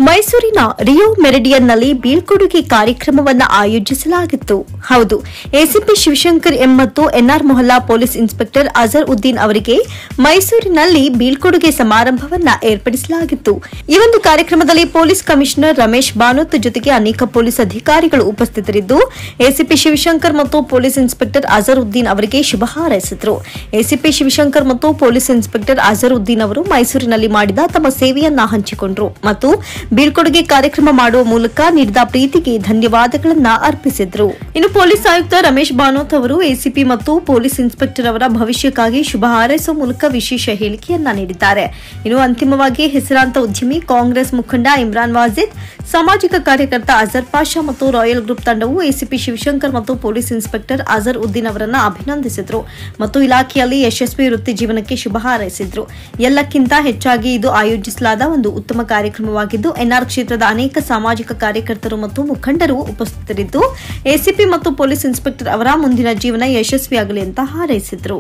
ಮೈಸೂರಿನ ರಿಯೋ ಮೆರಿಡಿಯನ್ನಲ್ಲಿ ಬೀಳ್ಕೊಡುಗೆ ಕಾರ್ಯಕ್ರಮವನ್ನು ಆಯೋಜಿಸಲಾಗಿತ್ತು ಹೌದು ಎಸಿಪಿ ಶಿವಶಂಕರ್ ಎಂ ಮತ್ತು NR Mohalla police inspector Azhar Uddin ಅವರಿಗೆ ಮೈಸೂರಿನಲ್ಲಿ ಬೀಳ್ಕೊಡುಗೆ ಸಮಾರಂಭವನ್ನ ಏರ್ಪಡಿಸಲಾಗಿತ್ತು ಈ ಒಂದು ಕಾರ್ಯಕ್ರಮದಲ್ಲಿ ಪೊಲೀಸ್ ಕಮಿಷನರ್ ರಮೇಶ್ ಬಾನೋತ್ ಜೊತೆಗೆ ಅನೇಕ ಪೊಲೀಸ್ ಅಧಿಕಾರಿಗಳು ಉಪಸ್ಥಿತರಿದ್ದು ಎಸಿಪಿ ಶಿವಶಂಕರ್ ಮತ್ತು ಪೊಲೀಸ್ ಇನ್ಸ್ಪೆಕ್ಟರ್ ಅಜರ್ ಉದ್ದೀನ್ ಅವರಿಗೆ ಶುಭ ಹಾರೈಸಿದರು ಎಸಿಪಿ ಶಿವಶಂಕರ್ ಮತ್ತು ಪೊಲೀಸ್ ಇನ್ಸ್ಪೆಕ್ಟರ್ ಅಜರ್ ಉದ್ದೀನ್ ಅವರು ಮೈಸೂರಿನಲ್ಲಿ ಮಾಡಿದ ತಮ್ಮ ಸೇವೆಯನ್ನ ಹಂಚಿಕೊಂಡರು ಮತ್ತು ಬೀಳ್ಕೊಡುಗೆ ಕಾರ್ಯಕ್ರಮ ಮಾಡುವ ಮೂಲಕ ನೀಡಿದ ಪ್ರೀತಿಗೆ ಧನ್ಯವಾದಗಳನ್ನ ಅರ್ಪಿಸಿದ್ರು ಇನ್ನು ಪೊಲೀಸ್ ಆಯುಕ್ತ ರಮೇಶ್ ಬಾನೋತ್ ಅವರು ಎಸಿಪಿ ಮತ್ತು ಪೊಲೀಸ್ ಇನ್ಸ್ಪೆಕ್ಟರ್ ಅವರ ಭವಿಷ್ಯಕ್ಕಾಗಿ ಶುಭ ಹಾರೈಸುವ ಮೂಲಕ ವಿಶೇಷ ಹೇಳಿಕೆಯನ್ನ ನೀಡಿದ್ದಾರೆ ಇನ್ನು ಅಂತಿಮವಾಗಿ ಹೆಸರಾಂತ ಉದ್ಯಮಿ ಕಾಂಗ್ರೆಸ್ ಮುಖಂಡ ಇಮ್ರಾನ್ ವಾಜಿದ್ ಸಾಮಾಜಿಕ ಕಾರ್ಯಕರ್ತ ಅಜರ್ ಪಾಷಾ ಮತ್ತು ರಾಯಲ್ ಗ್ರೂಪ್ ತಂಡವು ಎಸಿಪಿ ಶಿವಶಂಕರ್ ಮತ್ತು ಪೊಲೀಸ್ ಇನ್ಸ್ಪೆಕ್ಟರ್ ಅಜರ್ ಉದ್ದೀನ್ ಅವರನ್ನ ಅಭಿನಂದಿಸಿದ್ರು ಮತ್ತು ಇಲಾಖೆಯಲ್ಲಿ ಯಶಸ್ವಿ ವೃತ್ತಿ ಜೀವನಕ್ಕೆ ಶುಭ ಹಾರೈಸಿದ್ರು ಎಲ್ಲಕ್ಕಿಂತ ಹೆಚ್ಚಾಗಿ ಇದು ಆಯೋಜಿಸಲಾದ ಒಂದು ಉತ್ತಮ ಕಾರ್ಯಕ್ರಮವಾಗಿದ್ದು ಎನ್ಆರ್ ಕ್ಷೇತ್ರದ ಅನೇಕ ಸಾಮಾಜಿಕ ಕಾರ್ಯಕರ್ತರು ಮತ್ತು ಮುಖಂಡರು ಉಪಸ್ಥಿತರಿದ್ದು ಎಸಿಪಿ ಮತ್ತು ಪೊಲೀಸ್ ಇನ್ಸ್ಪೆಕ್ಟರ್ ಅವರ ಮುಂದಿನ ಜೀವನ ಯಶಸ್ವಿಯಾಗಲಿ ಅಂತ ಹಾರೈಸಿದ್ರು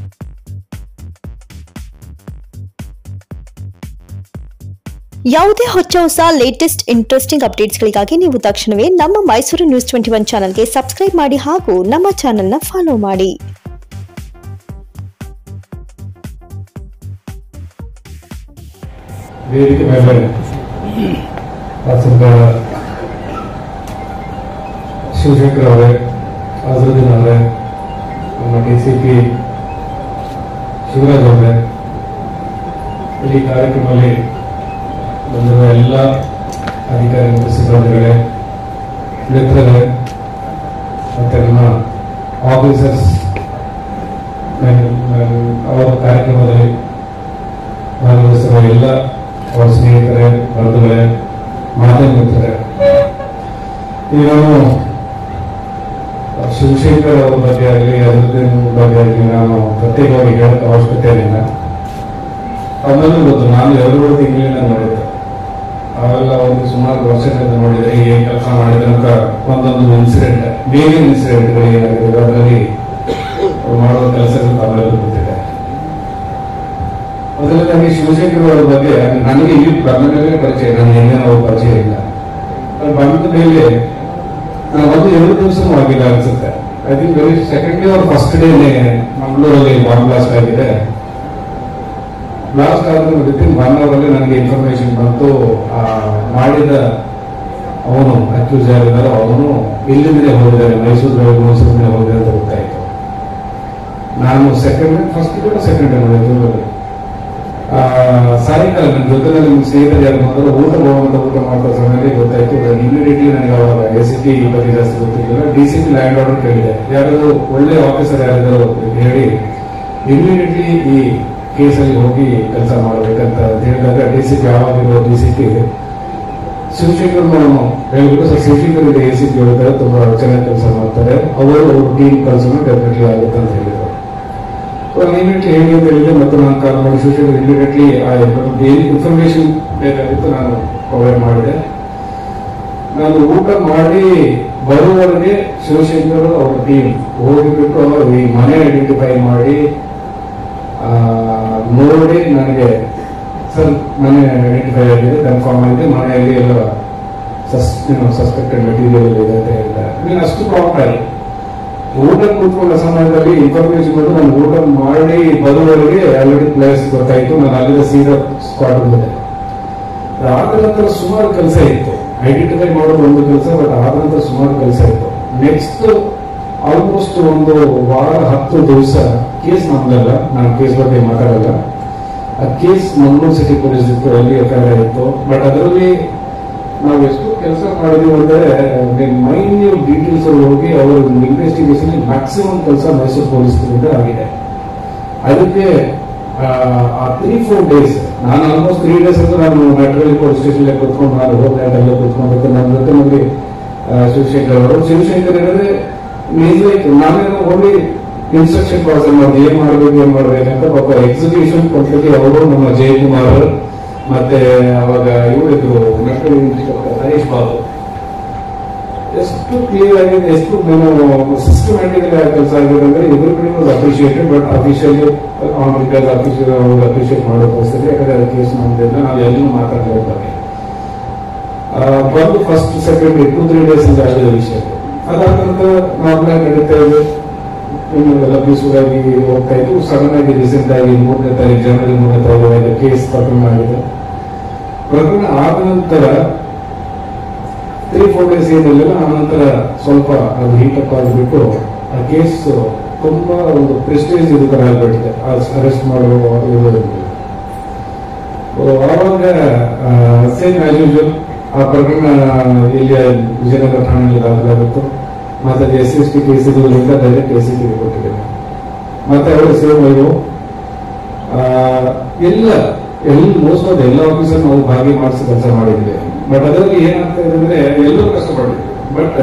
ಯಾವುದೇ ಹೊಚ್ಚ ಹೊಸ ಲೇಟೆಸ್ಟ್ ಇಂಟ್ರೆಸ್ಟಿಂಗ್ ಅಪ್ಡೇಟ್ಸ್ಗಳಿಗಾಗಿ ನೀವು ತಕ್ಷಣವೇ ನಮ್ಮ ಮೈಸೂರು ನ್ಯೂಸ್ ಟ್ವೆಂಟಿ ಒನ್ ಚಾನಲ್ಗೆ ಸಬ್ಸ್ಕ್ರೈಬ್ ಮಾಡಿ ಹಾಗೂ ನಮ್ಮ ಚಾನೆಲ್ನ ಫಾಲೋ ಮಾಡಿ ವೇದಿಕೆ ಮೇಲೆ ತಹಸೀಲ್ದಾರ್ ಶಿವಶಂಕರ್ ಅವರೇ ಅಜರುದ್ದೀನ್ ಅವರೇ ನಮ್ಮ ಡಿ ಸಿ ಪಿ ಶಿವರಾಜ್ ಅವರೇ ಈ ಕಾರ್ಯಕ್ರಮದಲ್ಲಿ ಬಂದಿರುವ ಎಲ್ಲ ಅಧಿಕಾರಿ ಮತ್ತು ಸಿಬ್ಬಂದಿಗಳೇ ಮಿತ್ರರೇ ಮತ್ತು ನಮ್ಮ ಆಫೀಸರ್ಸ್ ಅವರ ಕಾರ್ಯಕ್ರಮದಲ್ಲಿ ಭಾಗವಹಿಸಿರುವ ಎಲ್ಲ ಅವರ ಸ್ನೇಹಿತರೇ ಬಂಧುಗಳೇ ಮಾಧ್ಯಮ ಮಿತ್ರರೇ ಈಗ ನಾನು ಶಿವಶೇಖರ್ ಅವರ ಬಗ್ಗೆ ಆಗಲಿ ಅಜರುದ್ದೀನ್ ಬಗ್ಗೆ ಆಗಲಿ ನಾನು ಪ್ರತ್ಯೇಕವಾಗಿ ಹೇಳಕ್ಕೆ ಅವಶ್ಯಕತೆ ಏನಿಲ್ಲ ಅವನ್ನೆಲ್ಲ ಗೊತ್ತು ನಾನು ಎರಡು ತಿಂಗಳಿಂದ ನೋಡಿದ್ದೆ ಅವೆಲ್ಲ ಒಂದು ಸುಮಾರು ವರ್ಷಗಳಿಂದ ನೋಡಿದ್ರೆ ಏನ್ ಕೆಲಸ ಮಾಡಿದ್ರೆ ಅಂತ ಒಂದೊಂದು ಇನ್ಸಿಡೆಂಟ್ ಬೇರೆ ಇನ್ಸಿಡೆಂಟ್ಗಳು ಏನಾಗಿದೆ ಅದರಲ್ಲಿ ಅವ್ರು ಮಾಡುವ ಕೆಲಸಗಳು ತಾವೆಲ್ಲ ಗೊತ್ತಿದೆ ಮೊದಲನೇದಾಗಿ ಶಿವಶಂಕರ್ ಅವರ ಬಗ್ಗೆ ನನಗೆ ಇಲ್ಲಿ ಬಂದ ಮೇಲೆ ಪರಿಚಯ ನನ್ನ ಹಿಂದೆ ಅವ್ರ ಪರಿಚಯ ಇಲ್ಲ ಅವ್ರು ಬಂದ ಮೇಲೆ ನಾನು ಒಂದು ಎರಡು ದಿವಸನೂ ಆಗಿಲ್ಲ ಅನ್ಸುತ್ತೆ I think very second day ಅವ್ರ ಫಸ್ಟ್ ಡೇನೆ ಮಂಗಳೂರಲ್ಲಿ ಬಾಂಬ್ ಬ್ಲಾಸ್ಟ್ ಆಗಿದೆ ಬ್ಲಾಸ್ಟ್ ಆದ ವಿತಿನ್ ಒನ್ ಅವರ್ ಅಲ್ಲಿ ನನಗೆ ಇನ್ಫಾರ್ಮೇಶನ್ ಬಂತು ಆ ಮಾಡಿದ ಅವನು ಅಕ್ಯೂಸ್ ಯಾರಿದ್ದಾರೋ ಅವನು ಇಲ್ಲಿಂದಲೇ ಹೋಗಿದ್ದಾನೆ ಮೈಸೂರು ಮೈಸೂರಿನ ಹೋಗಿದೆ ಅಂತ ಗೊತ್ತಾಯ್ತು ನಾನು ಸೆಕೆಂಡ್ ಫಸ್ಟ್ ಕೂಡ ಸೆಕೆಂಡ್ ಡೇ ನೋಡಿದ್ದು ಆ, ಸಾಯಂಕಾಲ ನನ್ನ ಜೊತೆ ನಿಮ್ಮ ಸ್ನೇಹಿತರು ಯಾರು ಬಂದರು ಊಟ ಹೋಗುವಂತ ಊಟ ಮಾಡ್ತಾ ಸಮಯದಲ್ಲಿ ಗೊತ್ತಾಯ್ತು ಇಮಿಡಿಯೇಟ್ಲಿ ನನಗೆ ಅವಾಗ ಎಸ್ ಸಿ ಪಿ ಬಗ್ಗೆ ಜಾಸ್ತಿ ಗೊತ್ತಿರಲಿಲ್ಲ D C P land order ಕೇಳಿದೆ ಯಾರು ಒಳ್ಳೆ ಆಫೀಸರ್ ಯಾರಿದ್ರು ಹೇಳಿ ಇಮಿಡಿಯೇಟ್ಲಿ ಈ ಕೇಸಲ್ಲಿ ಹೋಗಿ ಕೆಲಸ ಮಾಡಬೇಕಂತ ಹೇಳಿದಾಗ ಡಿ ಸಿ ಪಿ ಯಾವಾಗಿರೋ ಡಿ ಸಿ ಪಿ ಶಿವಶಂಕರ್ ನಾನು ಹೇಳ್ಬಿಟ್ಟು ಸರ್ ಶಿವಶಂಕರ್ ಇದೆ ಎ ಸಿ ಪಿ ಹೇಳ್ತಾರೆ ತುಂಬಾ ಚೆನ್ನಾಗಿ ಕೆಲಸ ಮಾಡ್ತಾರೆ ಅವರು ಅವ್ರ ಟೀಮ್ ಕೆಲಸನೂ ಡೆಫಿನೆಟ್ಲಿ ಆಗುತ್ತೆ ಅಂತ ಹೇಳಿದ್ರು ಇಮಿಡಿಯೇಟ್ಲಿ ಹೇಳಿ ಅಂತ ಹೇಳಿದೆ ಮತ್ತು ನಾನು ಕಾಲ್ ಮಾಡಿ ಶಿವಶಂಕರ್ ಇಮಿಡಿಯೇಟ್ಲಿ ಏನು ಇನ್ಫಾರ್ಮೇಶನ್ ಬೇಕಾಗಿತ್ತು ನಾನು ಪ್ರೊವೈಡ್ ಮಾಡಿದೆ ನಾನು ಊಟ ಮಾಡಿ ಬರುವವರೆಗೆ ಶಿವಶಂಕರ್ ಅವ್ರ ಟೀಮ್ ಹೋಗಿಬಿಟ್ಟು ಅವರು ಈ ಮನೆ ಐಡೆಂಟಿಫೈ ಮಾಡಿ ಆ, ನೋಡಿ ನನಗೆ ಸರ್ ಮನೆ ಐಡೆಂಟಿಫೈ ಆಗಿದೆ ಕನ್ಫರ್ಮ್ ಆಗಿದೆ ಮನೆಯಲ್ಲಿ ಎಲ್ಲ ಸಸ್ಪೆಕ್ಟೆಡ್ ಮೆಟೀರಿಯಲ್ ಇದೆ ಅಂತ ಹೇಳಿದ್ದಾರೆ ನೀನು ಅಷ್ಟು ಪ್ರಾಬ್ಲಮ್ ಆಗಿ ಊಟ ಕೂತ್ಕೊಂಡ ಸಮಯದಲ್ಲಿ ಇನ್ಫಾರ್ಮೇಶನ್ ಬಂದು ನಾನು ಊಟ ಮಾಡಿ ಬರುವವರೆಗೆ ಆಲ್ರೆಡಿ ಪ್ಲೇಸ್ ಗೊತ್ತಾಯ್ತು ನಾನು ಅಲ್ಲಿಂದ ಸೀದಾ ಸ್ಪಾಟ್ ಬಂದೆ ಆದ ನಂತರ ಸುಮಾರು ಕೆಲಸ ಇತ್ತು ಐಡೆಂಟಿಫೈ ಮಾಡೋದು ಒಂದು ಕೆಲಸ ಬಟ್ ಆದ ನಂತರ ಸುಮಾರು ಕೆಲಸ ಇತ್ತು ನೆಕ್ಸ್ಟ್ ಆಲ್ಮೋಸ್ಟ್ ಒಂದು ವಾರ ಹತ್ತು ದಿವಸ ಕೇಸ್ ನಮ್ದಲ್ಲ ನಾನು ಕೇಸ್ ಬಗ್ಗೆ ಮಾತಾಡಲ್ಲ ಆ ಕೇಸ್ ಮಂಗಳೂರು ಸಿಟಿ ಪೊಲೀಸ್ ಇತ್ತು ಅಲ್ಲಿ ಎಫ್ಐಆರ್ ಇತ್ತು ಬಟ್ ಅದರಲ್ಲಿ ನಾವು ಎಷ್ಟು ಕೆಲಸ ಮಾಡಿದೀವಿ ಅಂದ್ರೆ ಮೈನ್ಯೂಟ್ ಡೀಟೇಲ್ಸ್ ಹೋಗಿ ಅವರ ಇನ್ವೆಸ್ಟಿಗೇಷನ್ ಮ್ಯಾಕ್ಸಿಮಮ್ ಕೆಲಸ ಮೈಸೂರು ಪೊಲೀಸ್ ಆಗಿದೆ ಅದಕ್ಕೆ ಆ, ಆ ತ್ರೀ ಫೋರ್ ಡೇಸ್ ನಾನು ಆಲ್ಮೋಸ್ಟ್ ತ್ರೀ ಡೇಸ್ ಅಂತ ನಾನು ಮೆಟ್ರೋಲಿ ಪೊಲೀಸ್ ಸ್ಟೇಷನ್ ಕೂತ್ಕೊಂಡು ನಾನು ಹೋಗಿ ಎಲ್ಲ ಕೂತ್ಕೊಂಡಿದ್ದೆ ನನ್ನ ಜೊತೆ ನೋಡಿ ಶಿವಶಂಕರ್ ಅವರು ಶಿವಶಂಕರ್ ಹೇಳಿದ್ರೆ ಮೀನ್ಸ್ ಲೈಕ್ ನಾನೇನು ಓನ್ಲಿ ಇನ್ಸ್ಟ್ರಕ್ಷನ್ ಪಾಸ್ ಮಾಡೋದು ಏನ್ ಮಾಡ್ಬೇಕು ಏನ್ ಮಾಡ್ಬೇಕು ಅಂತ ಪಾಪ ಎಕ್ಸಿಕ್ಯೂಷನ್ ಕೊಟ್ಟಿದ್ದು ಅವರು ನಮ್ಮ ಜಯಕುಮಾರ್ ಮತ್ತೆ ಅವಾಗ ಇವರಿದ್ರು ಮೆಟ್ರೋ ಹರೀಶ್ ಬಾಬು ಎಷ್ಟು ಕ್ಲಿಯರ್ ಆಗಿದೆ ಎಷ್ಟು ನಾನು ಸಿಸ್ಟಮ್ಯಾಟಿಕ್ ಕೆಲಸ ಆಗಿದೆ ಅಂದ್ರೆ ಇದ್ರ ಕಡೆ appreciated but officially on because official appreciate ಮಾಡೋ ಪರಿಸ್ಥಿತಿ ಯಾಕಂದ್ರೆ ಅದು ಕೇಸ್ ನಮ್ದಿಲ್ಲ ನಾವು ಎಲ್ಲೂ ಮಾತಾಡಲಿಲ್ಲ ಬಗ್ಗೆ ಆ, ಬಂದು first second two three days ಇಂದ ಆಗಿರೋ ವಿಷಯ ಅದಾದ ನಂತರ ನಾರ್ಮಲ್ ನಡೀತಾ ಇದೆ ಇನ್ನು ಎಲ್ಲ ಪೀಸ್ಫುಲ್ ಆಗಿ ಹೋಗ್ತಾ ಇತ್ತು ಸಡನ್ ಆಗಿ ರೀಸೆಂಟ್ ಆಗಿ ಮೂರನೇ ತಾರೀಕು ಜನವರಿ ಮೂರನೇ ತಾರೀಕು ಕೇಸ್ ಪ್ರಕರಣ ಆಗಿದೆ ಪ್ರಕರಣ ಆದ ನಂತರ ತ್ರೀ ಫೋರ್ ಡೇಸ್ ಏನಿಲ್ಲ ಆ ನಂತರ ಸ್ವಲ್ಪ ಅದು ಹೀಟ್ ಅಪ್ ಆಗಿಬಿಟ್ಟು ಆ ಕೇಸ್ ತುಂಬಾ ಒಂದು ಪ್ರೆಸ್ಟೇಜ್ ಇದು ತರ ಆಗ್ಬಿಟ್ಟಿದೆ ಅರೆಸ್ಟ್ ಮಾಡುವ ಇದು ಆವಾಗ ಸೇಮ್ ಆಸ್ ಯೂಶುವಲ್ ಆ ಪ್ರಕರಣ ಇಲ್ಲಿ ವಿಜಯನಗರ ಠಾಣೆಯಲ್ಲಿ ದಾಖಲಾಗಿತ್ತು ಮತ್ತೆ ಎಸ್ ಎಸ್ ಟಿ ಕೇಸ್ ಇರೋದ್ರಿಂದ ಡೈರೆಕ್ಟ್ ಎಸ್ ಸಿ ಕೊಟ್ಟಿದ್ದೇನೆ ಮತ್ತೆ ಅವರು ಸೇಮ್ ಅಯ್ಯೋ ಎಲ್ಲ ಎಲ್ಲಿ ಮೋಸ್ಟ್ ಆಫ್ ಎಲ್ಲ ಆಫೀಸರ್ ನಾವು ಭಾಗಿ ಮಾಡಿಸಿ ಕೆಲಸ ಮಾಡಿದ್ವಿ ಬಟ್ ಅದರಲ್ಲಿ ಏನಾಗ್ತಾ ಇದೆ ಅಂದ್ರೆ ಎಲ್ಲರೂ ಕಷ್ಟಪಟ್ಟಿದ್ವಿ ಬಟ್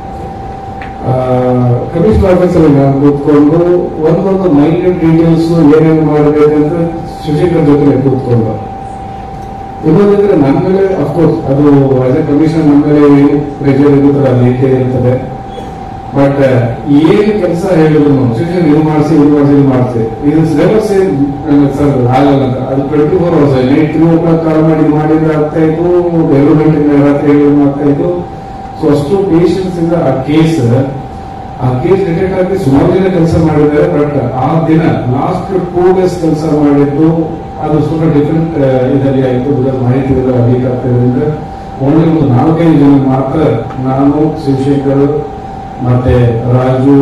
ಕಮಿಷನ್ ಆಫೀಸಲ್ಲಿ ನಾವು ಕೂತ್ಕೊಂಡು ಒಂದೊಂದು ಮೈನ್ಯೂಟ್ ಡೀಟೇಲ್ಸ್ ಏನೇನು ಮಾಡಬೇಕಂತ ಸುಶೇಖರ್ ಜೊತೆ ಕೂತ್ಕೊಂಡು ಇನ್ನೊಂದಂದ್ರೆ ನಮ್ಮ ಮೇಲೆ ಅಫ್ಕೋರ್ಸ್ ಅದು ಆಸ್ ಎ ಕಮಿಷನ್ ನಮ್ಮ ಮೇಲೆ ಏನು ಪ್ರೆಷರ್ ಇರುತ್ತದೆ ಅದು ಇದ್ದೇ ಇರ್ತದೆ ಬಟ್ ಏನು ಕೆಲಸ ಹೇಳಿದ್ರು ಶಿಕ್ಷಣ ಇದು ಮಾಡಿಸಿ ಇದು ಮಾಡಿಸಿ ಇದು ಮಾಡಿಸಿ ಇದು ನೆವರ್ ಸೇಮ್ ಸರ್ ಆಗಲ್ಲ ಅಂತ ಅದು twenty four hours night three o'clock call ಮಾಡಿ ಮಾಡಿದ್ರೆ ಆಗ್ತಾ ಇತ್ತು ಎರಡು ಗಂಟೆ ರಾತ್ರಿ ಏಳು ಆಗ್ತಾ ಇತ್ತು ಸೊ ಅಷ್ಟು ಪೇಷನ್ಸ್ ಇಂದ ಆ ಕೇಸ್ ಆ ಕೇಸ್ ರಿಟೇಟ್ ಆಗಿ ಸುಮಾರು ಜನ ಕೆಲಸ ಮಾಡಿದ್ದಾರೆ ಬಟ್ ಆ ದಿನ ಲಾಸ್ಟ್ ಟೂ ಡೇಸ್ ಕೆಲಸ ಮಾಡಿದ್ದು ಅದು ಸ್ವಲ್ಪ ಡಿಫ್ರೆಂಟ್ ಇದರಲ್ಲಿ ಆಯಿತು ಬಿಕಾಸ್ ಮಾಹಿತಿ ಎಲ್ಲ ಲೀಕ್ ಆಗ್ತಿರೋದ್ರಿಂದ ಓನ್ಲಿ ಒಂದು ನಾಲ್ಕೈದು ಜನ ಮಾತ್ರ ನಾನು ಶಿವಶೇಖರ್ ಮತ್ತೆ ರಾಜು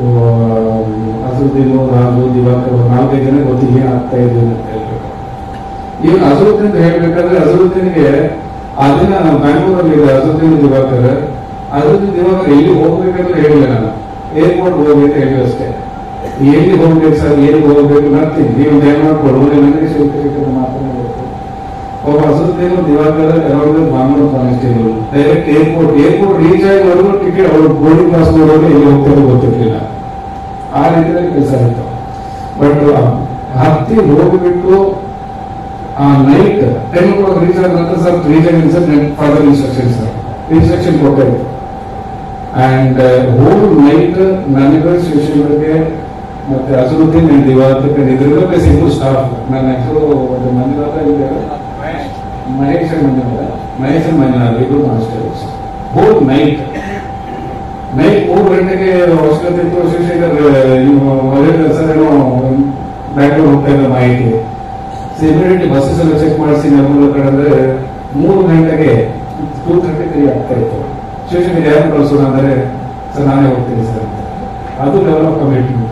ಅಸರುದ್ದೀನು ರಾಜು ದಿವಾಕರ್ ಒಂದು ನಾಲ್ಕೈದು ಜನ ಗೊತ್ತಿಗೆ ಏನಾಗ್ತಾ ಇದೆ ಅಂತ ಹೇಳ್ಬೇಕು ಈಗ ಅಸರುದ್ದೀನ್ ಅಂತ ಹೇಳ್ಬೇಕಾದ್ರೆ ಅಸರುದ್ದೀನ್ಗೆ ಆ ದಿನ ಬ್ಯಾಂಗ್ಳೂರಲ್ಲಿ ಇದೆ ಅಸರುದ್ದೀನ್ ದಿವಾಕರ್ ಅಸರುದ್ದೀನ್ ದಿವಾಕರ್ ಎಲ್ಲಿ ಹೋಗ್ಬೇಕಂತ ಹೇಳಿಲ್ಲ ನಾನು ಏರ್ಪೋರ್ಟ್ ಹೋಗ್ಬೇಕು ಹೇಳಿ ಅಷ್ಟೇ ಎಲ್ಲಿ ಹೋಗ್ಬೇಕು ಸರ್ ಎಲ್ಲಿ ಹೋಗ್ಬೇಕು ನರ್ತೀನಿ ನೀವು ದಯಮಾಡಿ ಕೊಡುವ ನನಗೆ ಶಿವಕೇಶ್ವರ ಮಾತನಾಡಬೇಕು ಒಬ್ಬ Azharuddin Diwakar around Bangalore constable direct airport airport reach ಆಗಿ ಅವರು ಟಿಕೆಟ್ ಅವರು ಬೋರ್ಡಿಂಗ್ ಪಾಸ್ ನೋಡೋರು ಎಲ್ಲಿ ಹೋಗ್ತಾರೋ ಗೊತ್ತಿರ್ಲಿಲ್ಲ ಆ ರೀತಿಯಲ್ಲಿ ಕೆಲಸ ಆಯ್ತು ಬಟ್ ಹತ್ತಿ ಹೋಗ್ಬಿಟ್ಟು ಆ night ten o'clock reach ಆದ ನಂತರ ಸರ್ ರೀಚ್ ಆಗಿ sir father instruction sir instruction ಕೊಟ್ಟಾಯ್ತು ಅಂಡ್ ಹೋಲ್ ನೈಟ್ ನನಗೆ ಶಿವಶಂಕರ್ಗೆ ಮತ್ತೆ ಅಸರುದ್ದೀನ್ ಅಂಡ್ ದಿವಾಕರ್ ಇದ್ರಲ್ಲೇ ಸಿಂಪಲ್ ಸ್ಟಾಫ್ ನನ್ನ ಹೆಸರು ಒಂದು ಮಂಜುನಾಥ ಇದೆ ಮಹೇಶ್ ಮಂಜುನಾಥ ಮಹೇಶ್ ಮಂಜುನಾಥ ಇಬ್ರು ಮಾಸ್ಟರ್ಸ್ ಹೋಲ್ ನೈಟ್ ನೈಟ್ ಮೂರು ಗಂಟೆಗೆ ಅವಶ್ಯಕತೆ ಇತ್ತು ಶಿವಶೇಖರ್ ಮದುವೆ ಸರ್ ಏನೋ ಬ್ಯಾಂಗ್ಳೂರ್ ಹೋಗ್ತಾ ಇದ್ದ ಮಾಹಿತಿ ಇಮಿಡಿಯೇಟ್ಲಿ ಬಸ್ಸಸ್ ಎಲ್ಲ ಚೆಕ್ ಮಾಡಿಸಿ ನಮ್ಮ ಕಡೆ ಮೂರು ಗಂಟೆಗೆ ಟೂ ಥರ್ಟಿ ತ್ರೀ ಆಗ್ತಾ ಇತ್ತು ಶಿವಶಂಕರ್ ಯಾರು ಕಳಿಸೋಣ ಅಂದ್ರೆ ಸರ್ ನಾನೇ ಹೋಗ್ತೀನಿ ಸರ್ ಅಂತ ಅದು level of commitment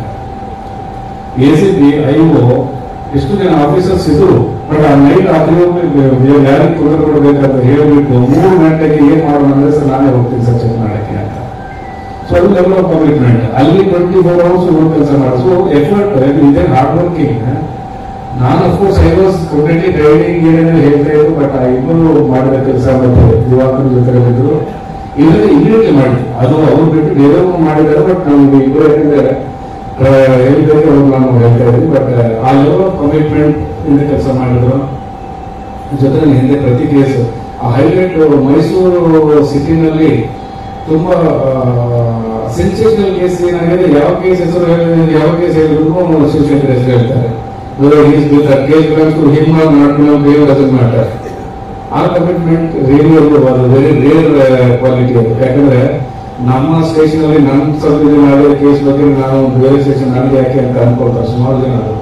A C B IO ಎಷ್ಟು ಜನ ಆಫೀಸರ್ಸ್ ಇದ್ರು ಬಟ್ ಆ ನೈಟ್ ರಾತ್ರಿ ಯಾರಿಗೆ ತೊಂದರೆ ಕೊಡಬೇಕಂತ ಹೇಳ್ಬಿಟ್ಟು ಮೂರು ಗಂಟೆಗೆ ಏನ್ ಮಾಡೋಣ ಅಂದ್ರೆ ಸರ್ ನಾನೇ ಹೋಗ್ತೀನಿ ಸರ್ ಚೆಕ್ ಮಾಡಕ್ಕೆ ಅಂತ ಸೊ ಅದು ಲೆವೆಲ್ ಆಫ್ ಕಮಿಟ್ಮೆಂಟ್ ಅಲ್ಲಿ ಟ್ವೆಂಟಿ ಫೋರ್ ಅವರ್ಸ್ ಕೆಲಸ ಮಾಡಿ ಸೊ ಎಫರ್ಟ್ ಇದೇ ಹಾರ್ಡ್ ವರ್ಕಿಂಗ್ ನಾನು of course I was completely training ಏನೇನೋ ಹೇಳ್ತಾ ಇದ್ರು ಬಟ್ ಆ ಇಬ್ಬರು ಮಾಡಿದ ಕೆಲಸ ಮತ್ತೆ ದಿವಾಕರ್ ಜೊತೆ ಇದ್ರು ಇದನ್ನ ಇಮಿಡಿಯೇಟ್ಲಿ ಮಾಡಿ ಅದು ಅವ್ರು ಬಿಟ್ಟು ಬೇರೆಯವರು ಮಾಡಿದ್ದಾರೆ ಬಟ್ ನಮ್ಗೆ ಇಬ್ಬರು ಯಾಕಂದ್ರೆ ಹೇಳಿದ್ರೆ ಅವ್ರು ನಾನು ಹೇಳ್ತಾ ಇದ್ವಿ ಬಟ್ ಆ ಲೆವೆಲ್ ಆಫ್ ಕಮಿಟ್ಮೆಂಟ್ ಇಂದ ಕೆಲಸ ಮಾಡಿದ್ರು ಜೊತೆ ಹಿಂದೆ ಪ್ರತಿ ಕೇಸ್ ಆ ಹೈಲೈಟ್ ಮೈಸೂರು ಸಿಟಿನಲ್ಲಿ ತುಂಬಾ ಸೆನ್ಸೇಷನಲ್ ಕೇಸ್ ಏನಾಗಿದೆ ಯಾವ ಕೇಸ್ ಹೆಸರು ಹೇಳಿದ್ರೆ ಯಾವ ಕೇಸ್ ಹೇಳಿದ್ರು ಶಿವಶಂಕರ್ ಹೆಸರು ಹೇಳ್ತಾರೆ case belongs to him or not no ಬೇವ್ ಡಸನ್ ಮ್ಯಾಟರ್ ಆ ಕಮಿಟ್ಮೆಂಟ್ ರಿಯಲಿ ಅದು ವೆರಿ ರೇರ್ ಕ್ವಾಲಿಟಿ ಅದು ಯಾಕಂದ್ರೆ ನಮ್ಮ ಸ್ಟೇಷನ್ ಅಲ್ಲಿ ನನ್ನ ಸಬ್ಜೆಕ್ಟ್ ಮಾಡಿದ ಕೇಸ್ ಬಗ್ಗೆ ನಾನು ಬೇರೆ ಸ್ಟೇಷನ್ ನನಗೆ ಯಾಕೆ ಅಂತ ಅನ್ಕೊಳ್ತಾರೆ ಸುಮಾರು ಜನ ಅದು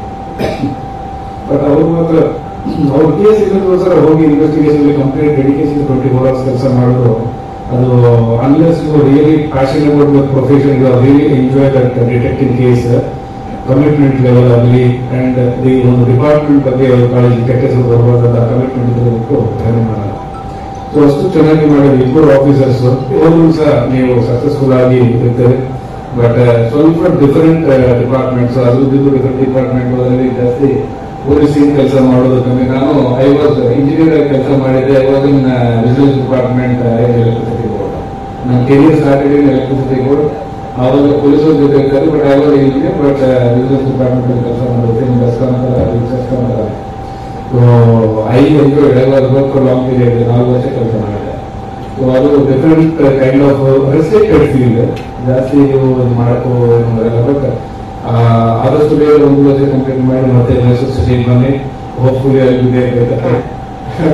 ಬಟ್ ಅವ್ರು ಮಾತ್ರ ಅವ್ರ ಕೇಸ್ ಇದಕ್ಕೋಸ್ಕರ ಹೋಗಿ investigation complete dedication twenty four hours ಕೆಲಸ ಮಾಡೋದು ಅದು unless you really passion about your profession you really enjoy that detecting case commitment level ಆಗಲಿ ಅಂಡ್ ದಿ ಒಂದು ಡಿಪಾರ್ಟ್ಮೆಂಟ್ ಬಗ್ಗೆ ಕಾಲೇಜ್ ಕೆಟ್ಟ ಹೆಸರು ಬರಬಾರ್ದಂತ ಕಮಿಟ್ಮೆಂಟ್ ಇದ್ರಬೇಕು ಧ್ಯಾನ ಮಾಡಲ್ಲ ಸೊ ಅಷ್ಟು ಚೆನ್ನಾಗಿ ಮಾಡಿದ ಇಬ್ಬರು ಆಫೀಸರ್ಸ್ ಇವರು ಸಹ ನೀವು ಸಕ್ಸಸ್ಫುಲ್ ಆಗಿ ಇರ್ತಾರೆ ಬಟ್ ಸ್ವಲ್ಪ ಡಿಫರೆಂಟ್ ಡಿಪಾರ್ಟ್ಮೆಂಟ್ಸ್ ಅದು ಇದು ಡಿಫರೆಂಟ್ ಡಿಪಾರ್ಟ್ಮೆಂಟ್ ಅದರಲ್ಲಿ ಜಾಸ್ತಿ ಪೊಲೀಸಿಂಗ್ ಕೆಲಸ ಮಾಡೋದು ಕಮ್ಮಿ ನಾನು ಐ ವಾಸ್ ಇಂಜಿನಿಯರ್ ಆಗಿ ಕೆಲಸ ಮಾಡಿದ್ದೆ I was in business department electricity board ನನ್ನ career started in electricity board ಅವಾಗ ಪೊಲೀಸರ ಜೊತೆ ಇರ್ತಾರೆ but I was engineer but business department ಅಲ್ಲಿ ಕೆಲಸ ಮಾಡುತ್ತೆ ಇನ್ ದಸ್ಕಾಂತರ so I enjoy I was work for long period ನಾಲ್ಕು ವರ್ಷ ಕೆಲಸ ಮಾಡಿದೆ ಸೊ ಅದು different kind of restricted field ಜಾಸ್ತಿ ನೀವು ಇದು ಮಾಡಕ್ಕೂ ಏನು ಬರಲ್ಲ ಬಟ್ ಆದಷ್ಟು ಬೇಗ ಒಂದು ವರ್ಷ ಕಂಪ್ಲೀಟ್ ಮಾಡಿ ಮತ್ತೆ ಮೈಸೂರು ಸಿಟಿಗೆ ಬನ್ನಿ ಹೋಪ್ಫುಲಿ ಅಲ್ಲಿ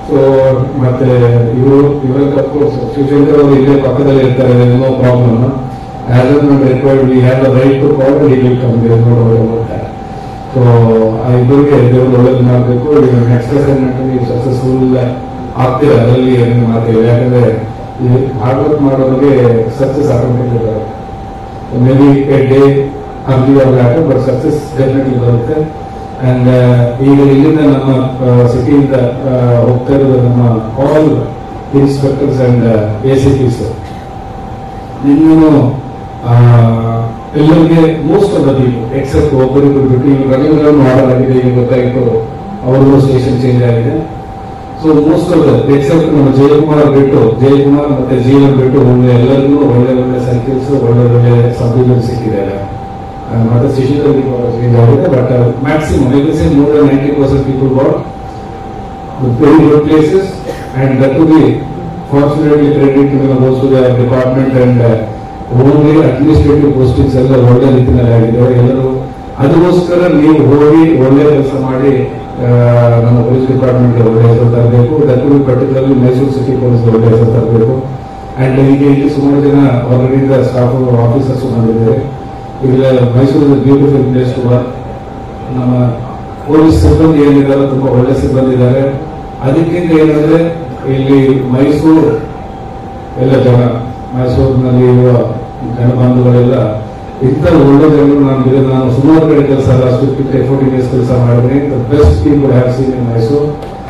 ಸೊ ಮತ್ತೆ ಇವರು ಇವರಿಗೆ ಅಫ್ಕೋರ್ಸ್ ಶಿವಶಂಕರ್ ಅವರು ಇಲ್ಲೇ ಪಕ್ಕದಲ್ಲಿ ಇರ್ತಾರೆ no problem as an required we have the right to call he will come ನೋಡ್ತಾರೆ ಸೊ ಆ ಇಬ್ಬರಿಗೆ ದೇವರು ಒಳ್ಳೇದು ಮಾಡಬೇಕು ನೆಕ್ಸ್ಟ್ ಅಸೈನ್ಮೆಂಟ್ ನೀವು ಸಕ್ಸಸ್ಫುಲ್ ಆಗ್ತೀರ ಅದರಲ್ಲಿ ಏನು ಮಾಡ್ತೀವಿ ಯಾಕಂದ್ರೆ ಈ ಹಾರ್ಡ್ ವರ್ಕ್ ಮಾಡೋರಿಗೆ ಸಕ್ಸಸ್ ಆಟೋಮೆಟಿಕ್ ಬರುತ್ತೆ maybe a day early or later but success definitely ಬರುತ್ತೆ ಅಂಡ್ ಈಗ ಇಲ್ಲಿಂದ ನಮ್ಮ ಸಿಟಿಯಿಂದ ಹೋಗ್ತಾ ಇರೋದು ನಮ್ಮ all inspectors and A C Ps ಇನ್ನೂ ಎಲ್ಲರಿಗೆ most of the people except ಒಬ್ಬರಿಬ್ಬರು ಬಿಟ್ಟು ಈಗ ರನ್ನಿಂಗ್ ಮಾಡಲಾಗಿದೆ ಈಗ ಗೊತ್ತಾಯಿತು ಅವ್ರಿಗೂ ಸ್ಟೇಷನ್ ಚೇಂಜ್ ಆಗಿದೆ so most of the except ನಮ್ಮ ಜಯಕುಮಾರ್ ಬಿಟ್ಟು ಜಯಕುಮಾರ್ ಮತ್ತೆ ಜೀವನ್ ಬಿಟ್ಟು ಒಳ್ಳೆ ಎಲ್ಲರಿಗೂ ಒಳ್ಳೆ ಒಳ್ಳೆ ಸೈಕಲ್ಸ್ ಒಳ್ಳೆ ಒಳ್ಳೆ ಸಬ್ಡಿಗಳು ಸಿಕ್ಕಿದ್ದಾರೆ ಆ, ಮತ್ತೆ ಶಿಶುದಲ್ಲಿ ಚೇಂಜ್ ಆಗಿದೆ but maximum every more than ninety percent people got very good places and that to be fortunately credit to the those who the department and uh, only administrative postings ಎಲ್ಲ ಒಳ್ಳೆ ರೀತಿಯಲ್ಲಿ ಆಗಿದೆ ಎಲ್ಲರೂ ಅದಕ್ಕೋಸ್ಕರ ನೀವು ಹೋಗಿ ಒಳ್ಳೆ ಕೆಲಸ ಮಾಡಿ ಆ, ನಮ್ಮ ಪೊಲೀಸ್ ಡಿಪಾರ್ಟ್ಮೆಂಟ್ ಒಳ್ಳೆ ಹೆಸರು ತರಬೇಕು that to be particularly Mysuru city police ಒಳ್ಳೆ ಹೆಸರು ತರಬೇಕು ಅಂಡ್ ಈಗ ಇಲ್ಲಿ ಸುಮಾರು ಜನ ಹೊರಗಡೆಯಿಂದ ಸ್ಟಾಫ್ ಆಫೀಸರ್ಸ್ ಬಂದಿದ್ದಾರೆ ಈಗ Mysuru beautiful place to work ನಮ್ಮ ಪೊಲೀಸ್ ಸಿಬ್ಬಂದಿ ಏನಿದ್ದಾರೆ ತುಂಬಾ ಒಳ್ಳೆ ಸಿಬ್ಬಂದಿ ಇದ್ದಾರೆ ಅದಕ್ಕಿಂತ ಏನಂದ್ರೆ ಇಲ್ಲಿ ಮೈಸೂರು ಎಲ್ಲ ಜನ ಮೈಸೂರಿನಲ್ಲಿ ಇರುವ ಜನಬಂಧುಗಳೆಲ್ಲ ಇಂಥ ಒಳ್ಳೆ ಜನರು ನಾನು ಇದು ನಾನು ಸುಮಾರು ಕಡೆ ಕೆಲಸ ಲಾಸ್ಟ್ ಫಿಫ್ಟಿ ಫೋರ್ಟಿ ಡೇಸ್ ಕೆಲಸ ಮಾಡಿದ್ರೆ the best people have seen in Mysuru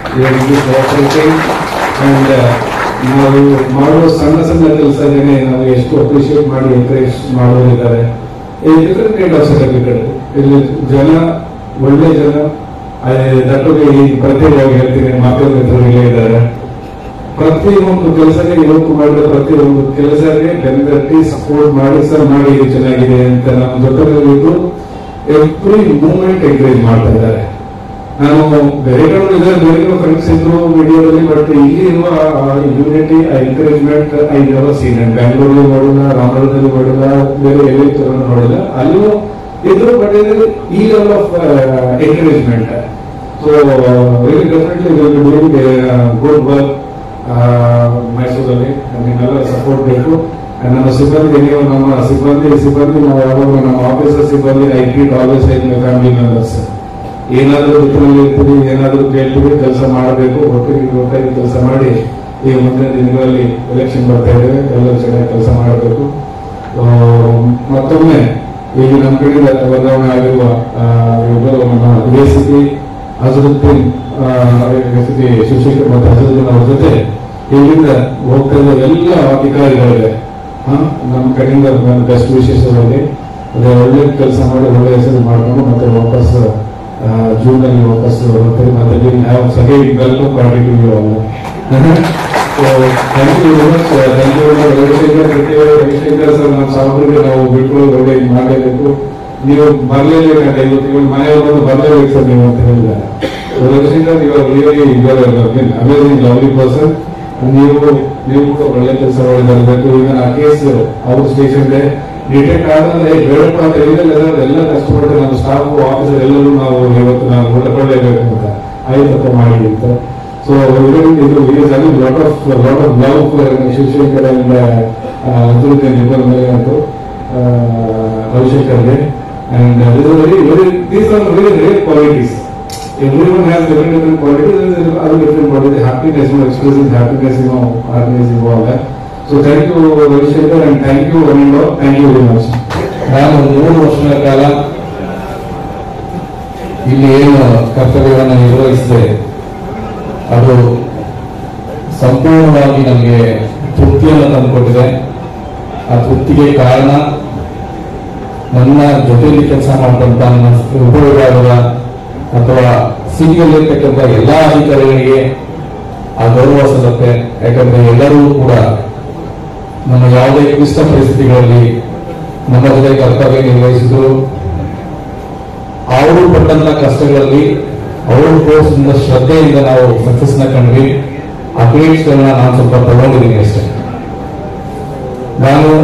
and ನಾವು ಮಾಡುವ ಸಣ್ಣ ಸಣ್ಣ ಕೆಲಸನೇ ನಾವು ಎಷ್ಟು ಅಪ್ರಿಶಿಯೇಟ್ ಮಾಡಿ ಎಂಕರೇಜ್ ಮಾಡೋರಿದ್ದಾರೆ ಡಿಫ್ರೆಂಟ್ ಕೈಂಡ್ ಆಫ್ ಸರ್ಟಿಫಿಕೇಟ್ ಇಲ್ಲಿ ಜನ ಒಳ್ಳೆ ಜನ ದಟ್ಟಗೆ ಈ ಪ್ರತ್ಯೇಕವಾಗಿ ಹೇಳ್ತೀನಿ ಮಾಧ್ಯಮ ಮಿತ್ರರು ಇಲ್ಲೇ ಇದ್ದಾರೆ ಪ್ರತಿಯೊಂದು ಕೆಲಸಕ್ಕೆ ಇವತ್ತು ಮಾಡಿದ ಪ್ರತಿಯೊಂದು ಕೆಲಸಕ್ಕೆ ಬೆಂಬತ್ತಿ ಸಪೋರ್ಟ್ ಮಾಡಿ ಸರ್ ಮಾಡಿ ಇದು ಚೆನ್ನಾಗಿದೆ ಅಂತ ನಮ್ಮ ಜೊತೆಲಿದ್ದು ಎವ್ರಿ ಮೂಮೆಂಟ್ ಎಂಕರೇಜ್ ಮಾಡ್ತಾ ಇದ್ದಾರೆ ನಾನು ಬೇರೆ ಕಡೆ ಇದ್ದಾರೆ ಬೇರೆ ಕಡೆ ಫ್ರೆಂಡ್ಸ್ ಇದ್ರು ವಿಡಿಯೋದಲ್ಲಿ ಬಟ್ ಇಲ್ಲಿ ಇರುವ unity encouragement I never seen and ಬ್ಯಾಂಗ್ಳೂರಲ್ಲಿ ನೋಡಿಲ್ಲ ರಾಮನಗರದಲ್ಲಿ ನೋಡಿಲ್ಲ ಬೇರೆ ಎಲ್ಲಿ ನೋಡಿಲ್ಲ ಅಲ್ಲೂ ಇದ್ರು ಬಟ್ ಈ level of encouragement so very definitely will be doing good work ಮೈಸೂರಲ್ಲಿ ನಿಮ್ಮೆಲ್ಲರ ಸಪೋರ್ಟ್ ಬೇಕು And ನಮ್ಮ ಸಿಬ್ಬಂದಿ ನೀವು ನಮ್ಮ ಸಿಬ್ಬಂದಿ ಸಿಬ್ಬಂದಿ ನಾವು ಯಾವಾಗಲೂ ನಮ್ಮ ಆಫೀಸರ್ ಸಿಬ್ಬಂದಿ I treat always like my family members ಏನಾದರೂ ದುಃಖದಲ್ಲಿ ಇರ್ತೀವಿ ಏನಾದರೂ ಕೇಳ್ತೀವಿ ಕೆಲಸ ಮಾಡಬೇಕು ಒಟ್ಟಿಗೆ ಒಟ್ಟಾಗಿ ಕೆಲಸ ಮಾಡಿ ಈ ಮುಂದಿನ ದಿನಗಳಲ್ಲಿ ಎಲೆಕ್ಷನ್ ಬರ್ತಾ ಇದ್ದೇವೆ ಎಲ್ಲರೂ ಚೆನ್ನಾಗಿ ಕೆಲಸ ಮಾಡಬೇಕು ಆ, ಮತ್ತೊಮ್ಮೆ ಈಗ ನಮ್ಮ ಕಡೆಯಿಂದ ವರ್ಗಾವಣೆ ಆಗಿರುವ ಆ, ಇಬ್ಬರು ನಮ್ಮ A C P Azharuddin S P Shivashekar ಮತ್ತು ಅಜರುದ್ದೀನ್ ಅವ್ರ ಜೊತೆ ಇಲ್ಲಿಂದ ಹೋಗ್ತಾ ಇರುವ ಎಲ್ಲ ಅಧಿಕಾರಿಗಳಿಗೆ ಆ, ನಮ್ಮ ಕಡೆಯಿಂದ ಬೆಸ್ಟ್ ವಿಶೇಷ ಅವರಿಗೆ ಅದೇ ಒಳ್ಳೆ ಕೆಲಸ ಮಾಡಿ ಒಳ್ಳೆ ಹೆಸರು ಮಾಡ್ಕೊಂಡು ಮತ್ತೆ ವಾಪಸ್ ಆ, ಜೂನ್ ಅಲ್ಲಿ ವಾಪಸ್ ಬರುತ್ತೆ ಮತ್ತೆ have second welcome party to you all thank you very much thank you Ravishankar ಪ್ರತಿ ರವಿಶಂಕರ್ ಸರ್ ನಮ್ಮ ಸಾಹೇಬರಿಗೆ ನಾವು ಬಿಟ್ಕೊಳ್ಳೋ ಒಳ್ಳೆ ಇದು ಮಾಡಲೇಬೇಕು ನೀವು ಬರಲೇಬೇಕಂತ ಇವತ್ತು ಇವಾಗ ಮನೆಯವರು ಬರಲೇಬೇಕು ಸರ್ ನೀವು ಅಂತ ಹೇಳಿದ್ದಾರೆ ರವಿಶಂಕರ್ ಇವಾಗ ರಿಯಲಿ ಇವಾಗ ಅಮೇಸಿಂಗ್ ಲವ್ಲಿ ಪರ್ಸನ್ ನೀವು ನೀವು ಕೂಡ ಒಳ್ಳೆ ಕೆಲಸ ಮಾಡಬೇಕು ಈಗ ಆ ಕೇಸ್ ಅವ್ರ ಸ್ಟೇಷನ್ಗೆ ಡಿಟೆಕ್ಟ್ ಆದ್ರೆ ಬೇಡಪ್ಪ ಅಂತ ಹೇಳಿದ್ರೆ ಎಲ್ಲ ಕಷ್ಟಪಟ್ಟು ನಮ್ಮ ಸ್ಟಾಫ್ ಆಫೀಸರ್ ಎಲ್ಲರೂ ನಾವು ಇವತ್ತು ನಾವು ಒಳ್ಳೆಕೊಳ್ಳೇಬೇಕು ಅಂತ ಆಯ್ತಪ್ಪ ಮಾಡಿ ಅಂತ ಸೊ ಇದು is having lot of lot of love for Shivashankar and Abdul ಇಬ್ಬರ ಮೇಲೆ ಅಂತೂ ರವಿಶಂಕರ್ಗೆ and uh, this is very very these are very rare qualities everyone has different different qualities and there are other different qualities happiness you know expressing happiness you know happiness you know all that so thank you Ravishankar and thank you Arvindo thank you very much ನಾನು ಮೂರು ವರ್ಷಗಳ ಕಾಲ ಇಲ್ಲಿ ಏನು ಕರ್ತವ್ಯವನ್ನು ನಿರ್ವಹಿಸಿದೆ ಅದು ಸಂಪೂರ್ಣವಾಗಿ ನನಗೆ ತೃಪ್ತಿಯನ್ನು ತಂದುಕೊಟ್ಟಿದೆ ಆ ತೃಪ್ತಿಗೆ ಕಾರಣ ನನ್ನ ಜೊತೆಯಲ್ಲಿ ಕೆಲಸ ಮಾಡಿದಂತ ನನ್ನ ಉಪವಿಭಾಗದ ಅಥವಾ ಸಿಟಿಯಲ್ಲಿರ್ತಕ್ಕಂಥ ಎಲ್ಲಾ ಅಧಿಕಾರಿಗಳಿಗೆ ಆ ಗೌರವ ಸಲ್ಲುತ್ತೆ ಯಾಕಂದ್ರೆ ಎಲ್ಲರೂ ಕೂಡ ನಮ್ಮ ಯಾವುದೇ ಕ್ಲಿಷ್ಟ ಪರಿಸ್ಥಿತಿಗಳಲ್ಲಿ ನಮ್ಮ ಜೊತೆ ಕರ್ತವ್ಯ ನಿರ್ವಹಿಸಿದ್ರು ಅವರು ಪಟ್ಟಂತ ಕಷ್ಟಗಳಲ್ಲಿ ಅವರು ತೋರಿಸಿದ ಶ್ರದ್ಧೆಯಿಂದ ನಾವು ಸಕ್ಸಸ್ ನ ಕಂಡ್ವಿ ಆ ಕ್ರೆಡಿಟ್ಸ್ ಗಳನ್ನ ನಾನು ಸ್ವಲ್ಪ ತಗೊಂಡಿದ್ದೀನಿ ಅಷ್ಟೇ ನಾನು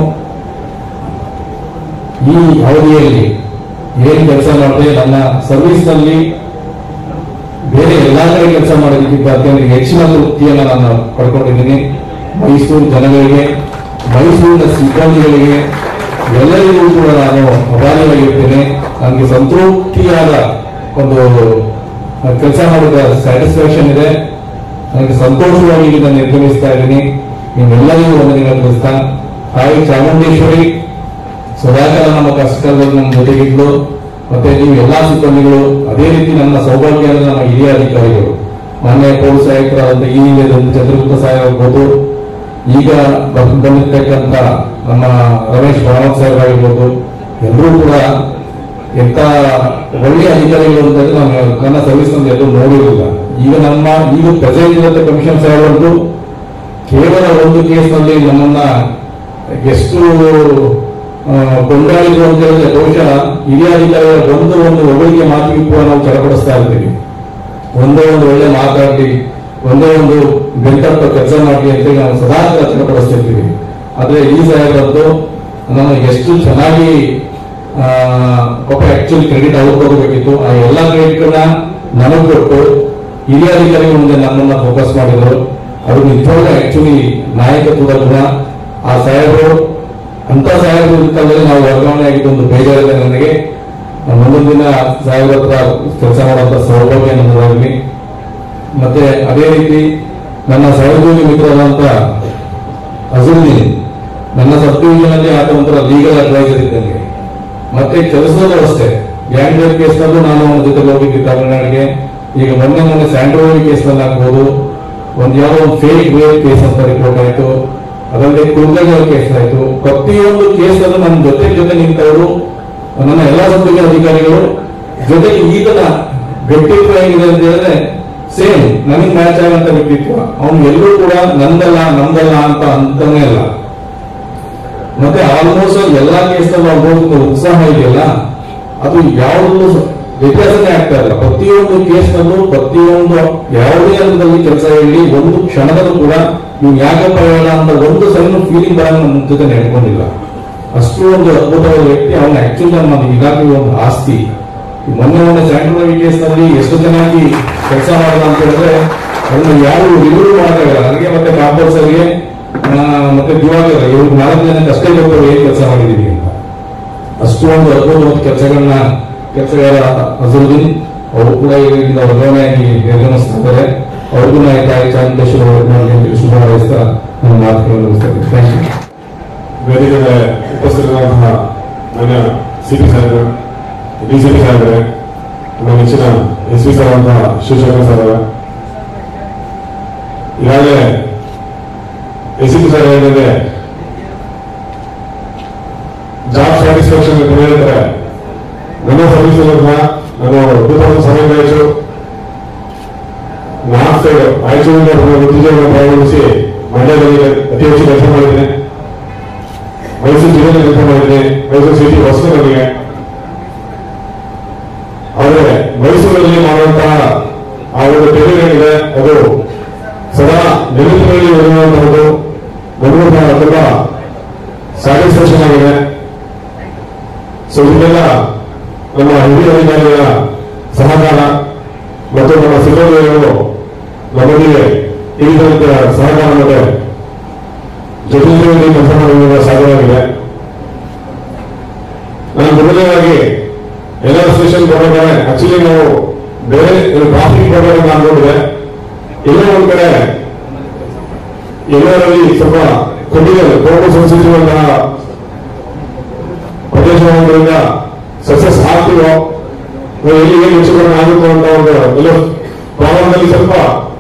ಈ ಅವಧಿಯಲ್ಲಿ ಏನ್ ಕೆಲಸ ಮಾಡಿದೆ ನನ್ನ ಸರ್ವಿಸ್ ನಲ್ಲಿ ಬೇರೆ ಎಲ್ಲಾ ಕಡೆ ಕೆಲಸ ಮಾಡೋದಕ್ಕಿಂತ ಅತ್ಯಂತ ಹೆಚ್ಚಿನ ತೃಪ್ತಿಯನ್ನು ನಾನು ಪಡ್ಕೊಂಡಿದ್ದೀನಿ ಮೈಸೂರು ಜನಗಳಿಗೆ ಮೈಸೂರಿನ ಸಿಬ್ಬಂದಿಗಳಿಗೆ ಎಲ್ಲರಿಗೂ ಕೂಡ ನಾನು ಅಭಾರಿಯಾಗಿರ್ತೇನೆ ನನಗೆ ಸಂತೃಪ್ತಿಯಾದ ಒಂದು ಕೆಲಸ ಮಾಡಿದ ಸ್ಯಾಟಿಸ್ಫ್ಯಾಕ್ಷನ್ ಇದೆ ನನಗೆ ಸಂತೋಷವಾಗಿ ಇಲ್ಲಿ ನಾನು ನಿರ್ಗಮಿಸ್ತಾ ಇದ್ದೀನಿ ನಿಮ್ಮೆಲ್ಲರಿಗೂ ಒಂದು ದಿನ ತಿಳಿಸ್ತಾ ತಾಯಿ ಚಾಮುಂಡೇಶ್ವರಿ ಸದಾಕಾಲ ನಮ್ಮ ಕಷ್ಟದಲ್ಲಿ ನಮ್ಮ ಜೊತೆಗಿದ್ದು ಮತ್ತೆ ನೀವು ಎಲ್ಲಾ ಸಿಬ್ಬಂದಿಗಳು ಅದೇ ರೀತಿ ನನ್ನ ಸೌಭಾಗ್ಯ ಅಂದ್ರೆ ನಮ್ಮ ಹಿರಿಯ ಅಧಿಕಾರಿಗಳು ಮಾನ್ಯ ಪೊಲೀಸ್ ಆಯುಕ್ತರಾದಂತ ಈ ಚಂದ್ರಗುಪ್ತ ಸಾಹೇಬ್ ಆಗ್ಬೋದು ಈಗ ಬಂದ್- ಬಂದಿರ್ತಕ್ಕಂಥ ನಮ್ಮ ರಮೇಶ್ ಭಗವಂತ ಸಾಹೇಬ್ ಆಗಿರ್ಬೋದು ಎಲ್ಲರೂ ಕೂಡ ಎಂತ ಒಳ್ಳೆಯ ಅಧಿಕಾರಿಗಳು ಅಂತಂದ್ರೆ ನಾನು ನನ್ನ ಸರ್ವಿಸ್ ನಲ್ಲಿ ಎಲ್ಲೂ ನೋಡಿರಲಿಲ್ಲ ಈಗ ನಮ್ಮ ಈಗ ಪ್ರೆಸೆಂಟ್ ಇರುವಂತ ಕಮಿಷನ್ ಸಾಹೇಬರು ಕೇವಲ ಒಂದು ಕೇಸ್ನಲ್ಲಿ ನಮ್ಮನ್ನ ಎಷ್ಟು ಆ, ಕೊಂಡಾಡಿದ್ರು ಅಂತ ಹೇಳಿದ್ರೆ ಬಹುಶಃ ಹಿರಿಯ ಅಧಿಕಾರಿಗಳ ಒಂದು ಒಂದು ಹೊಗಳಿಕೆ ಮಾತಿಗೆ ಕೂಡ ನಾವು ಚಡಪಡಿಸ್ತಾ ಇರ್ತೀವಿ ಒಂದೇ ಒಂದು ಒಳ್ಳೆ ಮಾತಾಡಿ ಒಂದೇ ಒಂದು ಬೆಂತಟ್ಟ ಕೆಲಸ ಮಾಡಿ ಅಂತೇಳಿ ನಾವು ಸದಾ ಚಡಪಡಿಸ್ತಿರ್ತೀವಿ ಆದ್ರೆ ಈ ಸಾಹೇಬರದ್ದು ನಾನು ಎಷ್ಟು ಚೆನ್ನಾಗಿ ಆ, ಪಾಪ ಆಕ್ಚುಲಿ ಕ್ರೆಡಿಟ್ ಅವ್ರು ತಗೋಬೇಕಿತ್ತು ಆ ಎಲ್ಲ ಕ್ರೆಡಿಟ್ಗಳನ್ನ ನನಗೆ ಕೊಟ್ಟು ಹಿರಿಯ ಅಧಿಕಾರಿಗಳ ಮುಂದೆ ನಮ್ಮನ್ನ ಫೋಕಸ್ ಮಾಡಿದ್ರು ಅದು ನಿಜವಾಗ್ಲೂ ಆಕ್ಚುಲಿ ನಾಯಕತ್ವದ ಗುಣ ಆ ಸಾಹೇಬರು ಅಂತ ಸಾಹೇಬರು ಕಾಲದಲ್ಲಿ ನಾವು ವರ್ಗಾವಣೆ ಆಗಿದ್ದು ಒಂದು ಬೇಜಾರಿದೆ ನನಗೆ ಮುಂದೊಂದು ದಿನ ಸಾಹೇಬರ ಹತ್ರ ಕೆಲಸ ಮಾಡುವಂತ ಸೌಭಾಗ್ಯ ನನ್ನದಾಗಲಿ ಮತ್ತೆ ಅದೇ ರೀತಿ ನನ್ನ ಸಹೋದ್ಯೋಗಿ ಮಿತ್ರರಾದಂತ ಅಜರುದ್ದೀನ್ ನನ್ನ ಸಬ್ ಡಿವಿಷನ್ ಅಲ್ಲಿ ಆತ ಒಂಥರ ಲೀಗಲ್ ಅಡ್ವೈಸರ್ ಇದ್ದಂಗೆ ಮತ್ತೆ ಕೆಲಸದಲ್ಲೂ ಅಷ್ಟೇ ಗ್ಯಾಂಗ್ ರೇಪ್ ಕೇಸ್ನಲ್ಲೂ ನಾನು ಅವನ ಜೊತೆ ಹೋಗಿದ್ದೆ ತಮಿಳುನಾಡಿಗೆ ಈಗ ಮೊನ್ನೆ ಮೊನ್ನೆ ಸ್ಯಾಂಡ್ರೋವಿ ಕೇಸ್ನಲ್ಲಿ ಆಗ್ಬೋದು ಒಂದ್ ಯಾವುದೋ ಒಂದು ಫೇಕ್ ರೇಪ್ ಕೇಸ್ ಅಂತ ರಿಪೋರ್ಟ್ ಆಯ್ತು ಅದಲ್ಲದೆ ಕುರ್ದಗಳ ಕೇಸ್ ಆಯ್ತು ಪ್ರತಿಯೊಂದು ಕೇಸಲ್ಲೂ ನನ್ನ ಜೊತೆ ಜೊತೆ ನಿಂತವರು ನನ್ನ ಎಲ್ಲಾ ಸಭ್ಯ ಅಧಿಕಾರಿಗಳು ಜೊತೆಗೆ ಈತನ ವ್ಯಕ್ತಿತ್ವ ಹೇಗಿದೆ ಅಂತ ಹೇಳಿದ್ರೆ ಸೇಮ್ ನನಗೆ ಮ್ಯಾಚ್ ಆಗಂತ ವ್ಯಕ್ತಿತ್ವ ಅವನು ಎಲ್ಲೂ ಕೂಡ ನಂದಲ್ಲ ನಮ್ದಲ್ಲ ಅಂತ ಅಂತಾನೆ ಅಲ್ಲ ಮತ್ತೆ ಆಲ್ಮೋಸ್ಟ್ ಎಲ್ಲಾ ಕೇಸ್ನಲ್ಲಿ ಅವ್ರಿಗೆ ಉತ್ಸಾಹ ಇದೆಯಲ್ಲ ಅದು ಯಾವುದು ವ್ಯತ್ಯಾಸನೇ ಆಗ್ತಾ ಇಲ್ಲ ಪ್ರತಿಯೊಂದು ಕೇಸ್ನಲ್ಲೂ ಪ್ರತಿಯೊಂದು ಯಾವುದೇ ಹಂತದಲ್ಲಿ ಕೆಲಸ ಹೇಳಿ ಒಂದು ಕ್ಷಣದಲ್ಲೂ ಕೂಡ ನೀವು ಯಾಕಪ್ಪ ಹೇಳಲ್ಲ ಅಂತ ಒಂದು ಸಣ್ಣ ಫೀಲಿಂಗ್ ಬರೋಂಗ್ ನಮ್ಮ ಜೊತೆ ನಡ್ಕೊಂಡಿಲ್ಲ ಅಷ್ಟು ಒಂದು ಅದ್ಭುತವಾದ ವ್ಯಕ್ತಿ ಅವನ ಆಕ್ಚುಲಿ ನಮ್ಮ ಇಲಾಖೆಗೆ ಒಂದು ಆಸ್ತಿ ಈ ಮೊನ್ನೆ ಮೊನ್ನೆ ಸ್ಯಾಂಟ್ರಲ್ ಕೇಸ್ನಲ್ಲಿ ಎಷ್ಟು ಚೆನ್ನಾಗಿ ಕೆಲಸ ಮಾಡಲ್ಲ ಅಂತ ಹೇಳಿದ್ರೆ ಅದನ್ನ ಯಾರು ಇವರು ಮಾಡೋಕ್ಕಾಗಲ್ಲ ನನಗೆ ಮತ್ತೆ ಕಾಂಪೌಂಡ್ ಸರ್ಗೆ ಮತ್ತೆ ದಿವಾಕರ್ ಇವ್ರು ನಾಲ್ಕು ಜನಕ್ಕೆ ಅಷ್ಟೇ ಗೊತ್ತು ಏನ್ ಕೆಲಸ ಮಾಡಿದೀವಿ ಅಂತ ಅಷ್ಟು ಒಂದು ಅದ್ಭುತವಾದ ಕೆಲಸಗಳನ್ನ ಕೆಲಸಗಾರ ಅಜರುದ್ದೀನ್ ಅವರು ಕೂಡ ಇದರಿಂದ ವರ್ಗಾವಣೆಯಾಗಿ ನಿರ್ಗಮಿಸ್ತಾ ಇದ್ದಾರೆ ಅವ್ರಿಗೂ ನಾನು ತಾಯಿ ಚಾಮುಂಡೇಶ್ವರ ವರ್ಗಾವಣೆಗೆ ಶುಭ ಹಾರೈಸ್ತಾ ನನ್ನ ಮಾತುಗಳನ್ನು ಮುಗಿಸ್ತೇನೆ ಥ್ಯಾಂಕ್ ಯು ವೇದಿಕೆಗೆ ಉಪಸ್ಥಿತರಾದಂತಹ ನನ್ನ ಸಿಪಿ ಸಾಹೇಬರು ಡಿಸಿಪಿ ಸಾಹೇಬ್ರೆ ನಮ್ಮ ನೆಚ್ಚಿನ ಎಸ್ ಪಿ ಸರ್ ಅಂತ ಶಿವಶಂಕರ್ ಸರ್ ಅವರೇ. ಈಗಾಗಲೇ ಎಸ್ ಪಿ ಸರ್ ಹೇಳಿದ್ರೆ ಜಾಬ್ ಸ್ಯಾಟಿಸ್ಫ್ಯಾಕ್ಷನ್ ಅಂತ ಹೇಳ್ತಾರೆ ನನ್ನ ಸರ್ವಿಸ್ ನಾನು two thousand seven batch north side ರಾಯಚೂರಿನ ವೃತ್ತಿಜೀವನ ಪ್ರಾರಂಭಿಸಿ ಮಂಡ್ಯದಲ್ಲಿ ಅತಿ ಹೆಚ್ಚು ಕೆಲಸ ಮಾಡಿದ್ದೇನೆ ಮೈಸೂರು ಜಿಲ್ಲೆಯಲ್ಲಿ ಕೆಲಸ ಮಾಡಿದ್ದೇನೆ ಮೈಸೂರು ಸಿಟಿ ಹೊಸ ನನಗೆ ಆದರೆ ಮೈಸೂರಲ್ಲಿ ಮಾಡುವಂತಹ ಆ ಒಂದು ಟೆಲಿಂಗ್ ಏನಿದೆ ಅದು ಸದಾ ನಿರಂತರವಾಗಿ ಇರುವಂತಹದ್ದು ನಮಗೂ ಸಹ ತುಂಬಾ ಸ್ಯಾಟಿಸ್ಫ್ಯಾಕ್ಷನ್ ಆಗಿದೆ ಸೊ ಇದೆಲ್ಲ ನಮ್ಮ ಹಿರಿಯ ಅಧಿಕಾರಿಗಳ ಸಹಕಾರ ಮತ್ತು ನಮ್ಮ ಸಿಬ್ಬಂದಿಗಳು ನಮಗೆ ಈ ರೀತಿಯ ಸಹಕಾರ ಮತ್ತೆ ಜೊತೆ ಜೊತೆಯಲ್ಲಿ ಕೆಲಸ ಮಾಡುವುದರ ಸಾಧ್ಯವಾಗಿದೆ ನಾನು ಮೊದಲನೇದಾಗಿ ಎಲ್ಲ ಸ್ಟೇಷನ್ ಬರಬೇಕಾದ್ರೆ ಆಕ್ಚುಲಿ ನಾವು ಬೇರೆ ಟ್ರಾಫಿಕ್ ಪ್ರೋಗ್ರಾಮ್ ಅನ್ಕೊಂಡಿದೆ ಎಲ್ಲೋ ಒಂದ್ ಕಡೆ ಎಲ್ಲರಲ್ಲಿ ಸ್ವಲ್ಪ ಕೊಟ್ಟಿದ್ದಾರೆ ಕೋರ್ಟ್ ಸಂಸ್ಕೃತಿಯುವಂತಹ ಪ್ರದೇಶವಾಗಿದ್ದರಿಂದ ಸಕ್ಸಸ್ ಆಗ್ತಿವೋ ನಾವು ಎಲ್ಲಿ ಏನು ಹೆಚ್ಚು ಕಡಿಮೆ ಆಗುತ್ತೋ ಅಂತ ಒಂದು ಎಲ್ಲೋ ಪ್ರಾರಂಭದಲ್ಲಿ ಸ್ವಲ್ಪ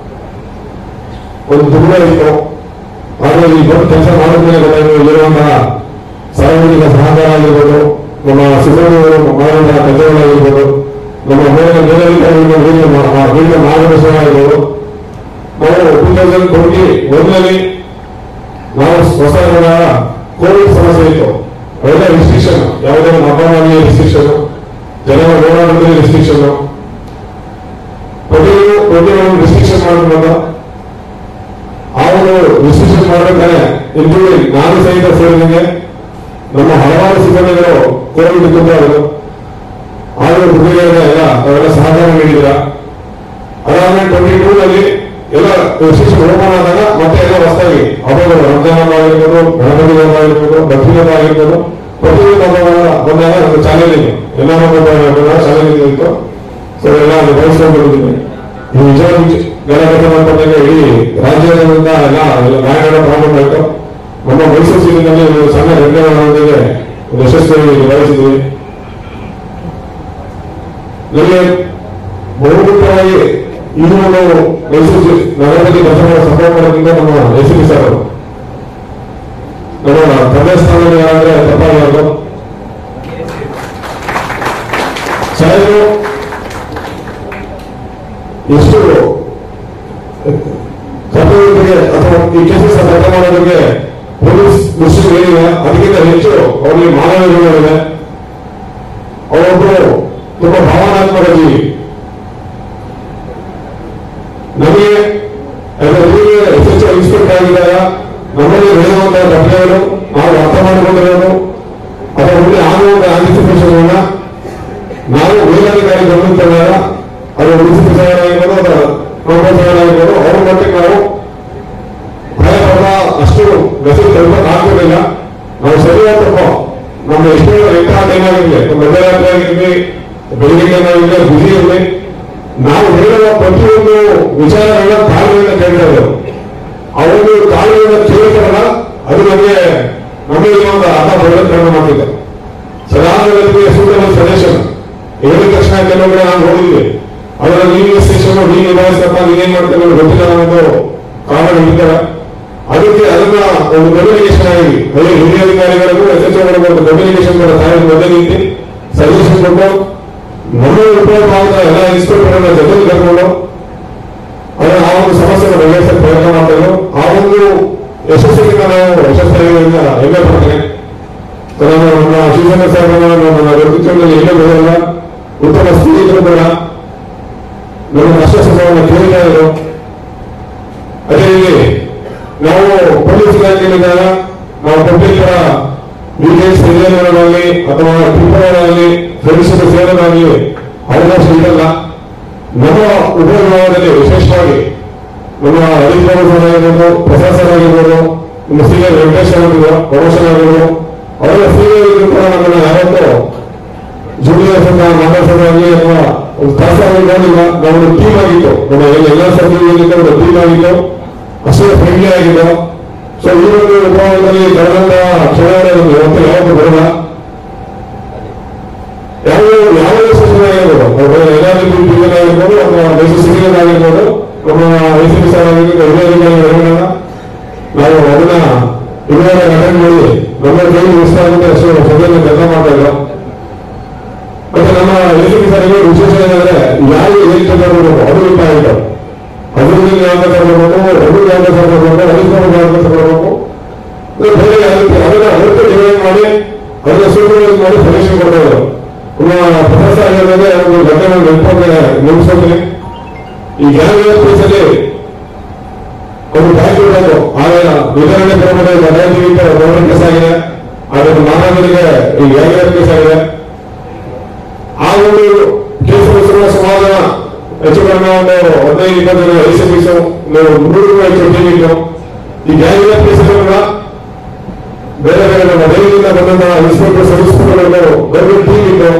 ಒಂದು ದುರ್ಗ ಇತ್ತು ಆದರೆ ಈ ಬಂದು ಕೆಲಸ ಮಾಡಿದ್ಮೇಲೆ ಗೊತ್ತಾಗಿದೆ ಇಲ್ಲಿರುವಂತಹ ಸಾರ್ವಜನಿಕ ಸಹಕಾರ ಆಗಿರ್ಬೋದು ನಮ್ಮ ಸಿಬ್ಬಂದಿಗಳು ಮಾಡುವಂತಹ ಕೆಲಸಗಳಾಗಿರ್ಬೋದು ನಮ್ಮ ಮೇಲಿನ ಮೇಲಧಿಕಾರಿಗಳ ಮೇಲಿನ ಮಾರ್ಗದರ್ಶನ ಆಗಿರ್ಬೋದು ನಾವು ಟೂ ತೌಸಂಡ್ ಟ್ವೆಂಟಿ ಒಂದರಲ್ಲಿ ನಾವು ಹೊಸ ಕೋವಿಡ್ ಸಮಸ್ಯೆ ಇತ್ತು ಅವೆಲ್ಲ ರಿಸ್ಟ್ರಿಕ್ಷನ್ ಯಾವುದೇ ಮತದಾನಿಯ ರಿಸ್ಟ್ರಿಕ್ಷನ್ ಜನರ ಓಡಾಟದಲ್ಲಿ ರಿಸ್ಟ್ರಿಕ್ಷನ್ ಪ್ರತಿಯೊಂದು ಪ್ರತಿಯೊಂದು ರಿಸ್ಟ್ರಿಕ್ಷನ್ ಮಾಡುವಾಗ ಆ ಒಂದು ರಿಸ್ಟ್ರಿಕ್ಷನ್ ಮಾಡಬೇಕಾದ್ರೆ ಇನ್ಕ್ಲೂಡಿಂಗ್ ನಾನು ಸಹಿತ ಸೇರಿದಂಗೆ ನಮ್ಮ ಹಲವಾರು ಸಿಬ್ಬಂದಿಗಳು ಕೋವಿಡ್ ತುಂಬಿದರು ಆದರೂ ಹುಡುಗಿಯರ ಎಲ್ಲ ಅವೆಲ್ಲ ಸಹಕಾರ ನೀಡಿದ್ರ ಅದಾದ್ಮೇಲೆ ಟ್ವೆಂಟಿ ಟೂ ನಲ್ಲಿ ಎಲ್ಲ ವಿಶೇಷ ಹೋಮನ ಆದಾಗ ಮತ್ತೆ ಎಲ್ಲ ಹೊಸದಾಗಿ ಹಬ್ಬಗಳು ರಂಜಾನ್ ಹಬ್ಬ ಆಗಿರ್ಬೋದು ಗಣಪತಿ ಹಬ್ಬ ಆಗಿರ್ಬೋದು ಲಕ್ಷ್ಮೀ ಹಬ್ಬ ಆಗಿರ್ಬೋದು ಪ್ರತಿಯೊಂದು ಹಬ್ಬಗಳ ಬಂದಾಗ ಒಂದು ಚಾಲೆಂಜ್ ಎಲ್ಲ ಹಬ್ಬ ಚಾಲೆಂಜ್ ಇತ್ತು ಸೊ ಎಲ್ಲ ಅದು ಬಳಸ್ಕೊಂಡು ಬಂದಿದ್ದೀವಿ ಈ ವಿಜಯ ಗಣಪತಿ ಮಂಟಪಕ್ಕೆ ಇಡೀ ರಾಜ್ಯದಿಂದ ಎಲ್ಲ ಎಲ್ಲ ನ್ಯಾಯಗಳ ಪ್ರಾಬ್ಲಮ್ ಆಯ್ತು ನಮ್ಮ ಮೈಸೂರು ಜಿಲ್ಲೆಯಲ್ಲಿ ಒಂದು ಸಣ್ಣ ಘಟನೆಗಳೊಂದಿಗೆ ಒಂದು ಯಶಸ್ವಿಯಾಗಿ ನಿಭಾಯಿಸಿದ್ವಿ ನನಗೆ ಬಹುಮುಖ್ಯವಾಗಿ ಈ ಒಂದು ಮೈಸೂರು ಜಿ- ನಗರದಲ್ಲಿ ಕೆಲಸ ಮಾಡೋ ಸಪೋರ್ಟ್ ಮಾಡೋದ್ರಿಂದ ನಮ್ಮ ಎಸ್ ಪಿ ಸರ್ ಅವರು. ನಮ್ಮ ತಂದೆ ಸ್ಥಾನದಲ್ಲಿ ಯಾರಾದ್ರೆ ತಪ್ಪಾಗಲಾರ್ದು ಸಾಹೇಬರು ಎಷ್ಟು ಕರ್ತವ್ಯಗಳಿಗೆ ಅಥವಾ ಈ ಕೇಸಸ್ ಅರ್ಥ ಮಾಡೋದಕ್ಕೆ ಪೊಲೀಸ್ ದೃಷ್ಟಿ ಏನಿದೆ ಅದಕ್ಕಿಂತ ಹೆಚ್ಚು ಅವರಿಗೆ ಮಾನವ ಗುಣಗಳಿವೆ ಅವರೊಬ್ಬರು ತುಂಬಾ ಭಾವನಾತ್ಮಕ ಜೀವಿ ನಮಗೆ ಎಸ್ ಎಚ್ ಇನ್ಸ್ಪೆಕ್ಟರ್ ಆಗಿದ್ದಾಗ ನಮ್ಮಲ್ಲಿ ನಡೆಯುವಂತಹ ಘಟನೆಗಳು ನಾವು ಅರ್ಥ ಮಾಡಿಕೊಂಡಿರೋದು ಅದರ ಮುಂದೆ ಆಗುವಂತಹ ಆಂಟಿಸಿಪೇಷನ್ ನಾವು ಮೇಲಧಿಕಾರಿ ಗಮನಕ್ಕೆ ತಂದಾಗ ಅದು ಮುನ್ಸಿಪಲ್ ಸಾಗರ ಆಗಿರ್ಬೋದು ಅಥವಾ ಲೋಕಲ್ ಸಾಗರ ಆಗಿರ್ಬೋದು ಅವ್ರ ಮಟ್ಟಿಗೆ ನಾವು ಭಯ ಪಡುವ ಅಷ್ಟು ಮೆಸೇಜ್ ತಲುಪಕ್ಕೆ ಆಗ್ತಿರ್ಲಿಲ್ಲ ನಾವು ಸರಿಯಾದ ತಪ್ಪ ನಮ್ಮ ಎಷ್ಟೋ ಎಂಥ ಟೈಮ್ ಆಗಿರ್ಲಿ ನಮ್ಮ ಮಧ್ಯರಾತ್ರಿ ಆಗಿರ್ಲಿ ಬೆಳಿಗ್ಗೆ ಟೈಮ್ ಆಗಿರ್ಲಿ ಬಿಸಿ ಇರಲಿ ನಾವು ಹೇಳುವ ಪ್ರತಿಯೊಂದು ವಿಚಾರಗಳನ್ನ ತಾಳ್ಮೆಯಿಂದ ಕೇಳ್ತಾ ಇದ್ದೇವೆ ಆ ಒಂದು ತಾಳ್ಮೆಯಿಂದ ಕೇಳ್ತಾರಲ್ಲ ಅದು ನಮಗೆ ನಮಗೆ ಒಂದು ಅರ್ಥ ಬರೋದಕ್ಕೆ ಕಾರಣ ಮಾಡ್ತಿದ್ದೆ ಸದಾನಂದರಿಗೆ ಸೂಕ್ತವಾದ ಸಜೆಷನ್ ಹೇಳಿದ ತಕ್ಷಣ ಕೆಲವೊಮ್ಮೆ ನಾವು ನೋಡಿದ್ವಿ ಅದರ ನೀರಿನ ಸ್ಟೇಷನ್ ನೀರು ನಿಭಾಯಿಸಪ್ಪ ನೀನೇನ್ ಮಾಡ್ತೇವೆ ಅನ್ನೋದು ಗೊತ್ತಿಲ್ಲ ಅನ್ನೋದು ಕಾರಣ ಇದ್ದಾರೆ ಅದಕ್ಕೆ ಅದನ್ನ ಒಂದು ಕಮ್ಯುನಿಕೇಶನ್ ಆಗಿ ಅದೇ ಹಿರಿಯ ಅಧಿಕಾರಿಗಳಿಗೂ ಎಸ್ ಎಚ್ ಒಂದು ಕಮ್ಯುನಿಕೇಶನ್ ಮಾಡೋ ತಾಯಿ ಮಧ್ಯೆ ನಿಂತು ಸಜೆಷನ್ ಕೊಟ್ಟು ನಮ್ಮ ಉಪಯೋಗವಾದ ಎಲ್ಲ ಇನ್ಸ್ಪೆಕ್ಟರ್ ಜೊತೆಗೆ ಕರ್ಕೊಂಡು ಅದರ ಆ ಒಂದು ಸಮಸ್ಯೆನ ಬಗೆಹರಿಸಲು ಪ್ರಯತ್ನ ಮಾಡ್ತೇವೆ ಆ ಒಂದು ಯಶಸ್ಸಿಗೆ ನಾವು ಯಶಸ್ವಿಯಾಗಿ ಹೆಮ್ಮೆ ಪಡ್ತೇನೆ ಸೊ ನಾನು ನಮ್ಮ ಶಿವಸೇನೆ ಸಾಹೇಬರನ್ನ ನಮ್ಮ ವ್ಯಕ್ತಿತ್ವದಲ್ಲಿ ಎಲ್ಲೇ ಬರೋಲ್ಲ ಉತ್ತಮ ಸ್ಥಿತಿಗಳು ಕೂಡ ನಮ್ಮ ಅಸ್ವಸ್ಥವನ್ನು ಕೇಳ್ತಾ ಇದ್ರು ಅದೇ ರೀತಿ ನಾವು ಪೊಲೀಸ್ ಇಲಾಖೆಯಲ್ಲಿದ್ದಾಗ ನಾವು ಪಬ್ಲಿಕ್ ವಿಲೇಜ್ ಸೇವೆಗಳಾಗಲಿ ಅಥವಾ ಟ್ರಿಪ್ಪರಾಗಲಿ ಫ್ರೆಂಡ್ಶಿಪ್ ಸೇವೆಗಳಾಗಲಿ ಅವಕಾಶ ಇರಲ್ಲ ನಮ್ಮ ಉಪವಿಭಾಗದಲ್ಲಿ ವಿಶೇಷವಾಗಿ ನಮ್ಮ ಅಧಿಕಾರಿಗಳಾಗಿರ್ಬೋದು ಪ್ರಶಾಸಕರಾಗಿರ್ಬೋದು ನಮ್ಮ ಸೀನಿಯರ್ ವೆಂಕಟೇಶ್ ಆಗಿರ್ಬೋದು ಪ್ರಮೋಷನ್ ಆಗಿರ್ಬೋದು ಅವರ ಸೀನಿಯರ್ ಕೂಡ ನಮ್ಮನ್ನ ಯಾವತ್ತೂ ಜೂನಿಯರ್ಸ್ ಅಂತ ಮಾತಾಡ್ಸೋದಾಗಲಿ ಅಥವಾ ಒಂದು ತಾಸಾಗಿ ನೋಡಿಲ್ಲ ನಾವು ಒಂದು ಟೀಮ್ ಆಗಿತ್ತು ನಮ್ಮ ಎಲ್ಲ ಎಲ್ಲ ಸರ್ಕಲ್ಗಳಿಂದ ಒಂದು ಟೀಮ್ ಆಗಿತ್ತು ಅಷ್ಟೇ ಫ್ರೆಂಡ್ಲಿ ಆಗಿದ್ದು ಸೊ ಈ ಒಂದು ವಿಭಾಗದಲ್ಲಿ ಕಳೆದಂತ ಚುನಾವಣೆ ಒಂದು ಇವತ್ತು ಯಾವತ್ತೂ ಬರಲ್ಲ ಯಾವ ಯಾವುದೇ ಸೂಚನೆ ಆಗಿರ್ಬೋದು ಎಲ್ಲಾದ್ರೂ ಡಿವಿಷನ್ ಆಗಿರ್ಬೋದು ಅಥವಾ ಮೈಸೂರು ಸಿಟಿಗಲ್ ಆಗಿರ್ಬೋದು ನಮ್ಮ ಎಸ್ ಸರ್ ಆಗಿರ್ಬೋದು ಹಿರಿಯ ನಾವು ಅದನ್ನ ಇವಾಗ ಅಟೆಂಡ್ ಮಾಡಿ ನಮ್ಮ ಕೈಗೆ ಇಷ್ಟ ಆಗುತ್ತೆ ಅಷ್ಟು ಸದನ ಕೆಲಸ ಮಾಡ್ತಾ ಇದ್ರು ಮತ್ತೆ ನಮ್ಮ ಎಸ್ ಸರ್ ವಿಶೇಷ ಏನಂದ್ರೆ ಯಾರಿಗೆ ಏನ್ ಕೆಲಸ ಮಾಡಬೇಕು ಅದು ಗೊತ್ತಾಗಿತ್ತು ಅಭಿವೃದ್ಧಿ ಯಾವ ಕೆಲಸ ಮಾಡಬೇಕು ರಘು ಯಾವ ಕೆಲಸ ಮಾಡಬೇಕು ಅನುಷ್ಠಾನ ಯಾವ ಕೆಲಸ ಮಾಡಬೇಕು ಅಂದ್ರೆ ಬೇರೆ ಯಾರಿಗೆ ಅದನ್ನ ಅದಕ್ಕೆ ಡಿವೈಡ್ ಮಾಡಿ ಅದನ್ನ ಸೂಪರ್ವೈಸ್ ಮಾಡಿ ಸಜೆಷನ್ ಕೊಡಬಹುದು ನಮ್ಮ ಪ್ರೊಫೆಸರ್ ಆಗಿರೋದೇ ಒಂದು ಘಟನೆ ನೆನಪಕ್ಕೆ ನೆನಪಿಸ್ತೀನಿ ಈ ಗ್ಯಾರಂಟಿ ಸ್ಪೇಸಲ್ಲಿ ಒಂದು ಬ್ಯಾಂಕ್ ಇಡೋದು ಆಗ ವಿತರಣೆ ಪ್ರಮಾಣ ಗಣೇಶಿಗಿಂತ ಗೌರ್ಮೆಂಟ್ ಕೇಸ್ ಆಗಿದೆ ಅದನ್ನು ಮಾನವರಿಗೆ ಈ ಗ್ಯಾರಂಟಿ ಕೇಸ್ ಆಗಿದೆ ಆ ಒಂದು ಕೇಸ್ ಸುಮಾರು ಜನ ಹೆಚ್ಚು ಕಡಿಮೆ ಒಂದು ಹದಿನೈದು ಇಪ್ಪತ್ತು ಜನ ಐಸಿ ಪೀಸು ನೂರು ಹೆಚ್ಚು ಟೀಮ್ ಇತ್ತು ಈ ಗ್ಯಾರಂಟಿ ಕೇಸ್ ಕೂಡ ಬೇರೆ ಬೇರೆ ನಮ್ಮ ದೈವದಿಂದ ಬಂದಂತಹ inspector sub inspector government team ಇತ್ತು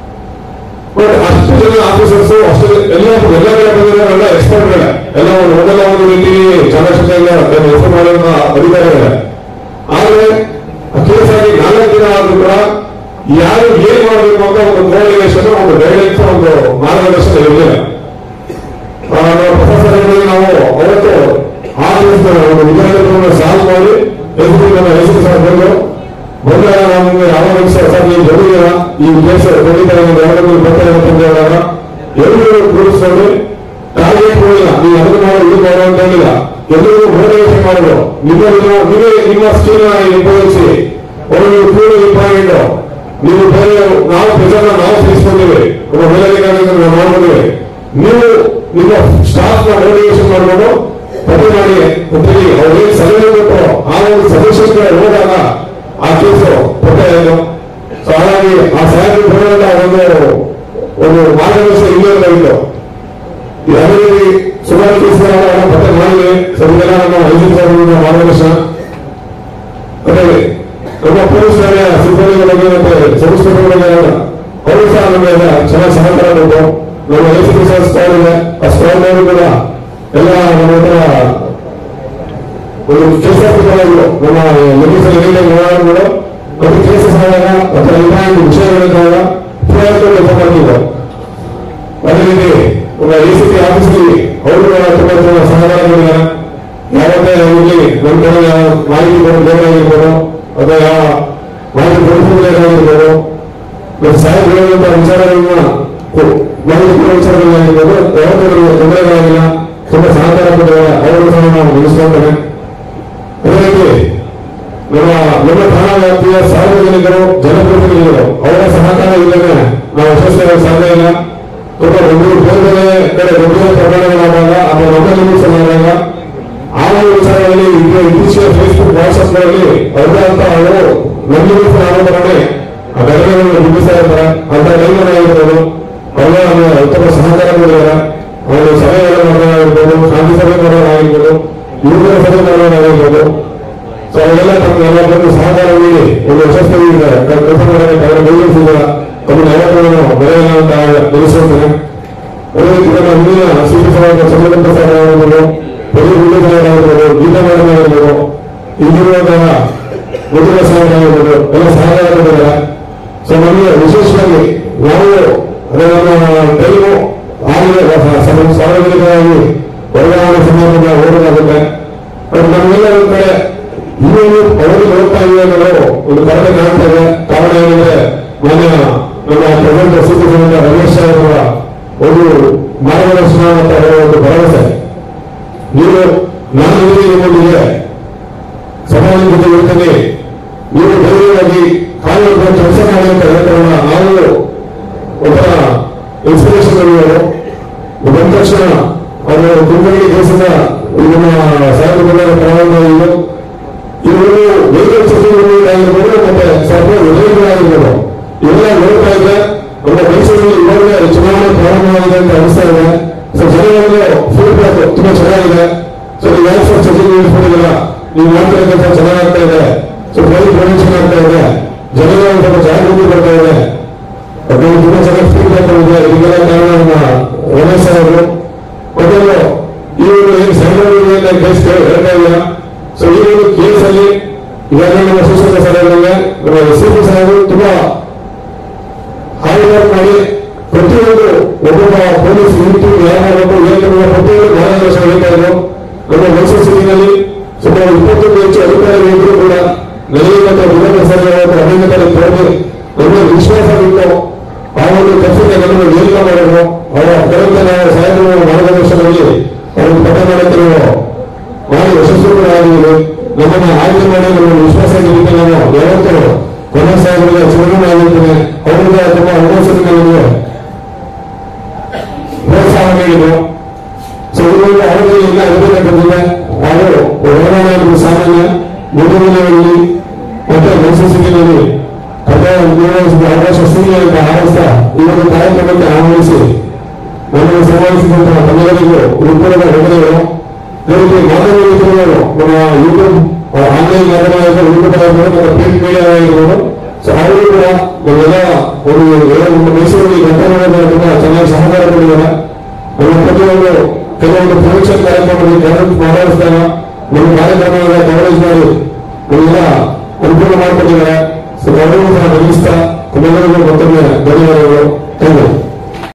ಬಟ್ ಅಷ್ಟು ಜನ ಆಫೀಸರ್ಸ್ ಅಷ್ಟು ಎಲ್ಲ ಎಲ್ಲ ಕಡೆ ಬಂದಿರೋರೆಲ್ಲ ಎಕ್ಸ್ಪರ್ಟ್ಗಳೇ ಎಲ್ಲ ಒಂದು ಮೊದಲ ಒಂದು ರೀತಿ ಚಾಮರಾಜಪೇಟೆಯಿಂದ ಹೆಸರು ಮಾಡಿರುವ ಅಧಿಕಾರಿಗಳೇ ಆದ್ರೆ ಕೇಸ್ ಆಗಿ ನಾಲ್ಕು ದಿನ ಆದ್ರೂ ಕೂಡ ಯಾರು ಏನ್ ಮಾಡಬೇಕು ಅಂತ ಒಂದು ಕೋಆರ್ಡಿನೇಷನ್ ಒಂದು ಗೈಡೆನ್ಸ್ ಒಂದು ಮಾರ್ಗದರ್ಶನ ಇರಲಿಲ್ಲ ಪ್ರೊಫೆಸರ್ಗಳಿಗೆ ನಾವು ಅವತ್ತು ಆ ದಿವಸ ಒಂದು ವಿಚಾರಗಳನ್ನು ಸಾಲ್ವ್ ಮಾಡಿ ಎದುರು ನಮ್ಮ ಹೆಸರು ಸಹ ಬಂದು ಬಂದಾಗ ನಮಗೆ ಯಾವ ವಿಷಯ ಸರ್ ನೀವು ಬಂದಿದ್ದೀರ ಈ ಕೇಸ್ ಬಂದಿದ್ದಾರೆ ಒಂದು ಎರಡು ಬರ್ತಾರೆ ಅಂತ ಹೇಳಿದಾಗ ಎಲ್ಲರೂ ಕೂರಿಸ್ಕೊಂಡು ಟಾರ್ಗೆಟ್ ಹೋಗಿಲ್ಲ ನೀವು ಅದನ್ನು ಮಾಡೋ ಇದು ಮಾಡೋ ಅಂತ ಹೇಳಿಲ್ಲ ಎಲ್ಲರಿಗೂ ಮೋಟಿವೇಶನ್ ಮಾಡೋದು ನಿಮ್ಮ ನಿಮ್ಮ- ನೀವೇ ನಿಮ್ಮ ಸ್ಕಿಲ್ ಉಪಯೋಗಿಸಿ ಒಂದು ಕೂಡ ಇಂಪಾರ್ಟೆಂಟ್ ನೀವು ಬೇರೆ ನಾವು ಪ್ರಚಾರ ನಾವು ತಿಳಿಸ್ಕೊಂಡಿವಿ ಒಬ್ಬ ಮೇಲಧಿಕಾರಿಗಳು ನಾವು ಮಾಡ್ಕೊಂಡಿವಿ ನೀವು ನಿಮ್ಮ ಸ್ಟಾಫ್ ನ ಮೋಟಿವೇಶನ್ ಮಾಡ್ಕೊಂಡು ಪ್ರತಿ ಮಾಡಿ ಪ್ರತಿ ಅವ್ರಿಗೆ ಸಲಹೆ ಕೊಟ್ಟು ಆ ಒಂದು ಸಜೆಷನ್ ಹೋದಾಗ ಆ ಕೇಸು ಪಟ್ಟಾಯಿತು ಸೊ ಹಾಗಾಗಿ ಆ ಸಾಹಿತ್ಯ ಬರುವಂತ ಒಂದು ಒಂದು ಮಾರ್ಗದರ್ಶನ ಇಲ್ಲೇ ಇತ್ತು ಯಾರಲ್ಲಿ ಸುಮಾರು ಕೇಸ್ಗಳನ್ನ ಪತ್ತೆ ಮಾಡಿದೆ ಸದ್ಯೆಲ್ಲ ನಮ್ಮ ಐದು ಸಾವಿರದ ಮಾರ್ಗದರ್ಶನ ಅದೇ ನಮ್ಮ ಪೊಲೀಸ್ ಠಾಣೆಯ ಸಿಬ್ಬಂದಿಗಳಿಗೆ ಮತ್ತೆ ಸಂಸ್ಥೆಗಳಿಗೆ ಅವರು ಸಹ ನಮಗೆ ಚೆನ್ನಾಗಿ ಸಹಕಾರ ಕೊಟ್ಟು ನಮ್ಮ ಎಸ್ ಪಿ ಸಹ ಸ್ಟಾಲ್ ಇದೆ ಆ ಸ್ಟಾಲ್ ಕೂಡ ಎಲ್ಲ ನಮ್ಮ ಹತ್ರ ಒಂದು ಕೇಸಸ್ ನಮ್ಮ ಲೆಗಿಸಲ್ ಏನೇನು ವ್ಯವಹಾರಗಳು ಮತ್ತು ಕೇಸಸ್ ಆದಾಗ ಅಥವಾ ಇಂಪಾರ್ಟೆಂಟ್ ವಿಷಯಗಳಿದ್ದಾಗ ಪ್ರಯತ್ನ ಕೆಲಸ ಮಾಡ್ತಿದ್ದೆ ಅದೇ ರೀತಿ ಒಬ್ಬ ಎ ಸಿ ಪಿ ಆಫೀಸ್ಗೆ ಅವರು ಕೂಡ ತುಂಬಾ ತುಂಬಾ ಸಹಕಾರ ಮಾಡಿದ್ದಾರೆ ಯಾವತ್ತೇ ಇಲ್ಲಿ ನಮ್ಮ ಕಡೆ ಮಾಹಿತಿ ಕೊಟ್ಟು ಬೇಕಾಗಿರ್ಬೋದು ಅಥವಾ ಯಾವ ಮಾಹಿತಿ ಕೊಡಿಸಬೇಕಾಗಿರ್ಬೋದು ಮತ್ತು ಸಾಹೇಬ್ ಹೇಳುವಂತ ವಿಚಾರಗಳನ್ನ ಕೊ- ಮಾಹಿತಿ ಕೊಡುವ ವಿಚಾರಗಳಾಗಿರ್ಬೋದು ಯಾವತ್ತೂ ನಮಗೆ ತೊಂದರೆಗಳಾಗಿಲ್ಲ ತುಂಬಾ ಸಹಕಾರ ಕೊಟ್ಟಿದ್ದಾರೆ ಅವರು ಸಹ ನಾವು ನೆನೆಸ್ಕೊಳ್ತೇವೆ ಅದೇ ರೀತಿ ನಮ್ಮ ನಮ್ಮ ಠಾಣಾ ವ್ಯಾಪ್ತಿಯ ಸಾರ್ವಜನಿಕರು ಜನಪ್ರತಿನಿಧಿಗಳು ಅವರ ಸಹಕಾರ ಇಲ್ಲದೆ ನಾವು ಯಶಸ್ವಿಯಾಗಲು ಸಾಧ್ಯ ಇಲ್ಲ ತುಂಬಾ ಒಂದು ಬೇರೆ ಬೇರೆ ಕಡೆ ಗಂಭೀರ ಪ್ರಕರಣಗಳಾದಾಗ ಅಥವಾ ನಮ್ಮ ನಿಲ್ಲಿಸಲಾದಾಗ ಆ ಒಂದು ವಿಚಾರದಲ್ಲಿ ಈಗ ಇತ್ತೀಚಿನ ಫೇಸ್ಬುಕ್ ವಾಟ್ಸ್ಆಪ್ಗಳಲ್ಲಿ ಅವರಂತ ಅವರು ನಂಬಿಕೆ ಆರೋಪಗಳನ್ನೇ ಆ ಘಟನೆಗಳನ್ನು ಬಿಂಬಿಸ್ತಾ ಇರ್ತಾರೆ ಅಂತ ಟೈಮಲ್ಲಿ ಆಗಿರ್ಬೋದು ಅವರ ಉತ್ತಮ ಸಹಕಾರ ಮಾಡಿದ್ದಾರೆ ಅವರು ಸಭೆಗಳನ್ನು ಮಾಡೋದಾಗಿರ್ಬೋದು ಶಾಂತಿ ಸಭೆ ಮಾಡೋದಾಗಿರ್ಬೋದು ಯುವಕರ ಸಭೆ ಮಾಡೋದಾಗಿರ್ಬೋದು ಸೊ ಅವೆಲ್ಲ ತಮ್ಮೆಲ್ಲ ಬಂದು ಸಹಕಾರ ನೀಡಿ ಒಂದು ಯಶಸ್ವಿ ಕೆಲಸ ಮಾಡಬೇಕು ಅವರ ನಿರ್ವಹಿಸಿದ ತಮ್ಮನ್ನು ಯಾವತ್ತೂ ಬೆಳೆಯಲ್ಲ ಅಂತ ತಿಳಿಸುತ್ತೇನೆ ಅದೇ ರೀತಿ ನಮ್ಮ ಹಿಂದಿನ ಸಿಪಿ ಸಭಾಗ ಚಂದ್ರಕಾಂತ ಸರ್ ಆಗಿರ್ಬೋದು ಪೊಲೀಸ್ ಗುಂಡು ಸರ್ ಆಗಿರ್ಬೋದು ಗೀತಾ ಮೇಡಮ್ ಆಗಿರ್ಬೋದು ಇಲ್ಲಿರುವಂತಹ ಮುದ್ರಿಕ ಸರ್ ಆಗಿರ್ಬೋದು ಎಲ್ಲ ಸಹಕಾರ ಕೊಟ್ಟಿದ್ದಾರೆ ಸೊ ನಮಗೆ ವಿಶೇಷವಾಗಿ ನಾವು ಅದೇ ನಮ್ಮ ಟೈಮು ಆಗಿದೆ ಸಮ- ಸಾರ್ವಜನಿಕವಾಗಿ ವರ್ಗಾವಣೆ ಸಂದರ್ಭದ ಓಡೋದಾಗುತ್ತೆ ಬಟ್ ನಮ್ಗೆಲ್ಲ ಒಂದು ಕಡೆ ಇನ್ನೊಂದು ಅವರಿಗೆ ಹೋಗ್ತಾ ಇದೆ ಅನ್ನೋದು ಒಂದು ಕಡಿಮೆ ಕಾಣ್ತಾ ಇದೆ ಕಾರಣ ಏನಿದೆ ಮಾನ್ಯ ನಮ್ಮ ಪ್ರೆಸಿಡೆಂಟ್ ಸಿಪಿ ಸಭೆಯ ರಮೇಶ್ ಅವರ ಒಂದು ಮಾರ್ಗದರ್ಶನ ಮತ್ತು ಅವರ ಒಂದು ಭರವಸೆ ನೀವು ನಾನು ನಿಮಗೆ ನಿಮ್ಮೊಂದಿಗೆ ಸಮಾಜದ ಜೊತೆ ಇರ್ತೇನೆ ನೀವು ಧೈರ್ಯವಾಗಿ ಕಾನೂನು ಕೆಲಸ ಮಾಡಿ ಅಂತ ಹೇಳ್ತಾರಲ್ಲ ನಾವು ಒಂಥರ ಇನ್ಸ್ಪಿರೇಷನ್ ಅವರು ಬಂದ ತಕ್ಷಣ ಅವರು ಕುಂಬಳಿ ದೇಶದ ನಮ್ಮ ಸಾಹಿತ್ಯ ಪ್ರಾರಂಭ ಇದೆ ಇವರು ವೆಹಿಕಲ್ ಆಗಿರ್ಬೋದು ಮತ್ತೆ ಸರ್ಕಾರ ಉದ್ಯೋಗಗಳಾಗಿರ್ಬೋದು ಇವೆಲ್ಲ ನೋಡ್ತಾ ಇದ್ರೆ ನಮ್ಮ ಮೈಸೂರಲ್ಲಿ ಇವಾಗಲೇ ಚುನಾವಣೆ ಪ್ರಾರಂಭವಾಗಿದೆ ಅಂತ ಅನಿಸ್ತಾ ಇದೆ ಸೊ ಜನಗಳಿಗೆ ಫೀಡ್ಬ್ಯಾಕ್ ತುಂಬಾ ಚೆನ್ನಾಗಿದೆ ಸೊ ನೀವು ಯಾವ ಸರ್ ಸಚಿವ ನಿಲ್ಲಿಸ್ಕೊಂಡಿಲ್ಲ ನೀವು ಮಾಡ್ತಾ ಕೆಲಸ ಚೆನ್ನಾಗಾಗ್ತಾ ಇದೆ ಸೊ ಪೊಲೀಸ್ ಪ್ರೊಟೆಕ್ಷನ್ ಆಗ್ತಾ ಇದೆ ಜನಗಳ ಒಂದು ಸ್ವಲ್ಪ ಜಾಗೃತಿ ಬರ್ತಾ ಇದೆ ಅದು ತುಂಬಾ ಚೆನ್ನಾಗಿ ಫೀಡ್ಬ್ಯಾಕ್ ಇದೆ ಇದಕ್ಕೆಲ್ಲ ಕಾರಣ ನಮ್ಮ ರಮೇಶ್ ಅವರು ಮೊದಲು ಈ ಒಂದು ಏನು ಸಂಘಟನೆ ಕೇಸ್ ಹೇಳ್ತಾ ಇಲ್ಲ ಸೊ ಈ ಒಂದು ಕೇಸಲ್ಲಿ ಈಗಾಗಲೇ ನಮ್ಮ ಸುಶೀಲ ಸಭೆಗಳಲ್ಲಿ ನಮ್ಮ ಎಸ್ ಸಿ ಪಿ ಸಾಹೇಬರು ತುಂಬಾ ಹಾರ್ಡ್ ವರ್ಕ್ ಮಾಡಿ ಪ್ರತಿಯೊಂದು ಒಬ್ಬೊಬ್ಬ ಪೊಲೀಸ್ ನಿಂತು ಯಾವ ಮಾಡಬೇಕು ಏನು ಮಾಡಬೇಕು ಪ್ರತಿಯೊಂದು ಮಾರ್ಗದರ್ಶನ ಹೇಳ್ತಾ ಇದ್ರು ನಮ್ಮ ಮೈಸೂರು ಸಿಟಿನಲ್ಲಿ ಸುಮಾರು ಇಪ್ಪತ್ತೊಂದು ಹೆಚ್ಚು ಅಧಿಕಾರಿಗಳು ಇದ್ರು ಕೂಡ ನನಗೆ ಮತ್ತು ವಿನೋದ ಸರ್ ಅವರ ಅಭಿನಂದನೆ ತೋರಿ ನಮ್ಮ ವಿಶ್ವಾಸ ಬಿಟ್ಟು ಆ ಒಂದು ಕೆಲಸಕ್ಕೆ ನಮ್ಮನ್ನು ನೇಮಕ ಮಾಡಿದ್ರು ಅವರ ಪ್ರಯತ್ನ ನಾವು ಸಾಹೇಬರ ಮಾರ್ಗದರ್ಶನದಲ್ಲಿ ಅವರು ಪಠ ಮಾಡಕ್ಕೆ ನಾವು ಮಾಡಿ ಯಶಸ್ವಿಗಳಾಗಿದ್ದೀವಿ ನಮ್ಮನ್ನು ಆಯ್ಕೆ ಮಾಡಿ ನಮ್ಮ ವಿಶ್ವಾಸ ನಿಮಿತ್ತ ನಾವು ಯಾವತ್ತೂ ಕೊನೆ ಸಾಹೇಬರಿಗೆ ಚುನಾವಣೆ ಆಗಿರ್ತೇನೆ ಅವರಿಗೆ ತುಂಬ ಅನುಭವಿಸಿದ ನಮಗೆ ಪ್ರೋತ್ಸಾಹ ನೀಡಿದ್ರು ಸೊ ಇವಾಗ ಅವರಿಗೆ ಎಲ್ಲ ಇರಬೇಕಾಗಿದೆ ಅವರು ಒಳಗಡೆ ಸಾಮಾನ್ಯ ಮುಂದಿನಲ್ಲಿ ಮತ್ತೆ ಮೈಸೂರು ಸಿಟಿನಲ್ಲಿ ಕಥೆ ನಿರ್ವಹಿಸಿದ ಅವಕಾಶ ಸಿಗಲಿ ಅಂತ ಆರಿಸ್ತಾ ಈ ಒಂದು ಕಾರ್ಯಕ್ರಮಕ್ಕೆ ಆಹ್ವಾನಿಸಿ ನಮ್ಮನ್ನು ಸಮಾವೇಶಿಸಿದಂತಹ ತಮ್ಮೆಲ್ಲರಿಗೂ ಉತ್ತರದ ವಂದನೆಗಳು ಅದೇ ರೀತಿ ಮಾಧ್ಯಮ ಮಿತ್ರರು ನಮ್ಮ ಯೂಟ್ಯೂಬ್ ಆನ್ಲೈನ್ ಮಾಧ್ಯಮ ಆಗಿರ್ಬೋದು ಯೂಟ್ಯೂಬ್ ಆಗಿರ್ಬೋದು ನಮ್ಮ ಪ್ರಿಂಟ್ ಮೀಡಿಯಾ ಆಗಿರ್ಬೋದು ಸೊ ಅವರು ಕೂಡ ನಮ್ಮೆಲ್ಲ ಒಂದು ಏನು ನಮ್ಮ ಮೈಸೂರಲ್ಲಿ ಗಂಟೆಗಳ ತುಂಬಾ ಚೆನ್ನಾಗಿ ಸಹಕಾರ ಕೊಟ್ಟಿದ್ದಾರೆ ನಮ್ಮ ಪ್ರತಿಯೊಂದು ಕೆಲವೊಂದು ಪ್ರೊಡಕ್ಷನ್ ಕಾರ್ಯಕ್ರಮದಲ್ಲಿ ಗವರ್ಮೆಂಟ್ ಮಾತಾಡಿಸಿದಾಗ ನಮ್ಮ ಕಾರ್ಯಕ್ರಮಗಳ ಕವರೇಜ್ ಮಾಡಿ ನಮ್ಮೆಲ್ಲ ಅನುಕೂಲ ಮಾಡಿಕೊಟ್ಟಿದ್ದಾರೆ ಸೊ ಗೌರವ ಸಹ ಗಮನಿಸ್ತಾ ತಮ್ಮೆಲ್ಲರಿಗೂ ಮತ್ತೊಮ್ಮೆ ಧನ್ಯವಾದಗಳು ಥ್ಯಾಂಕ್ ಯು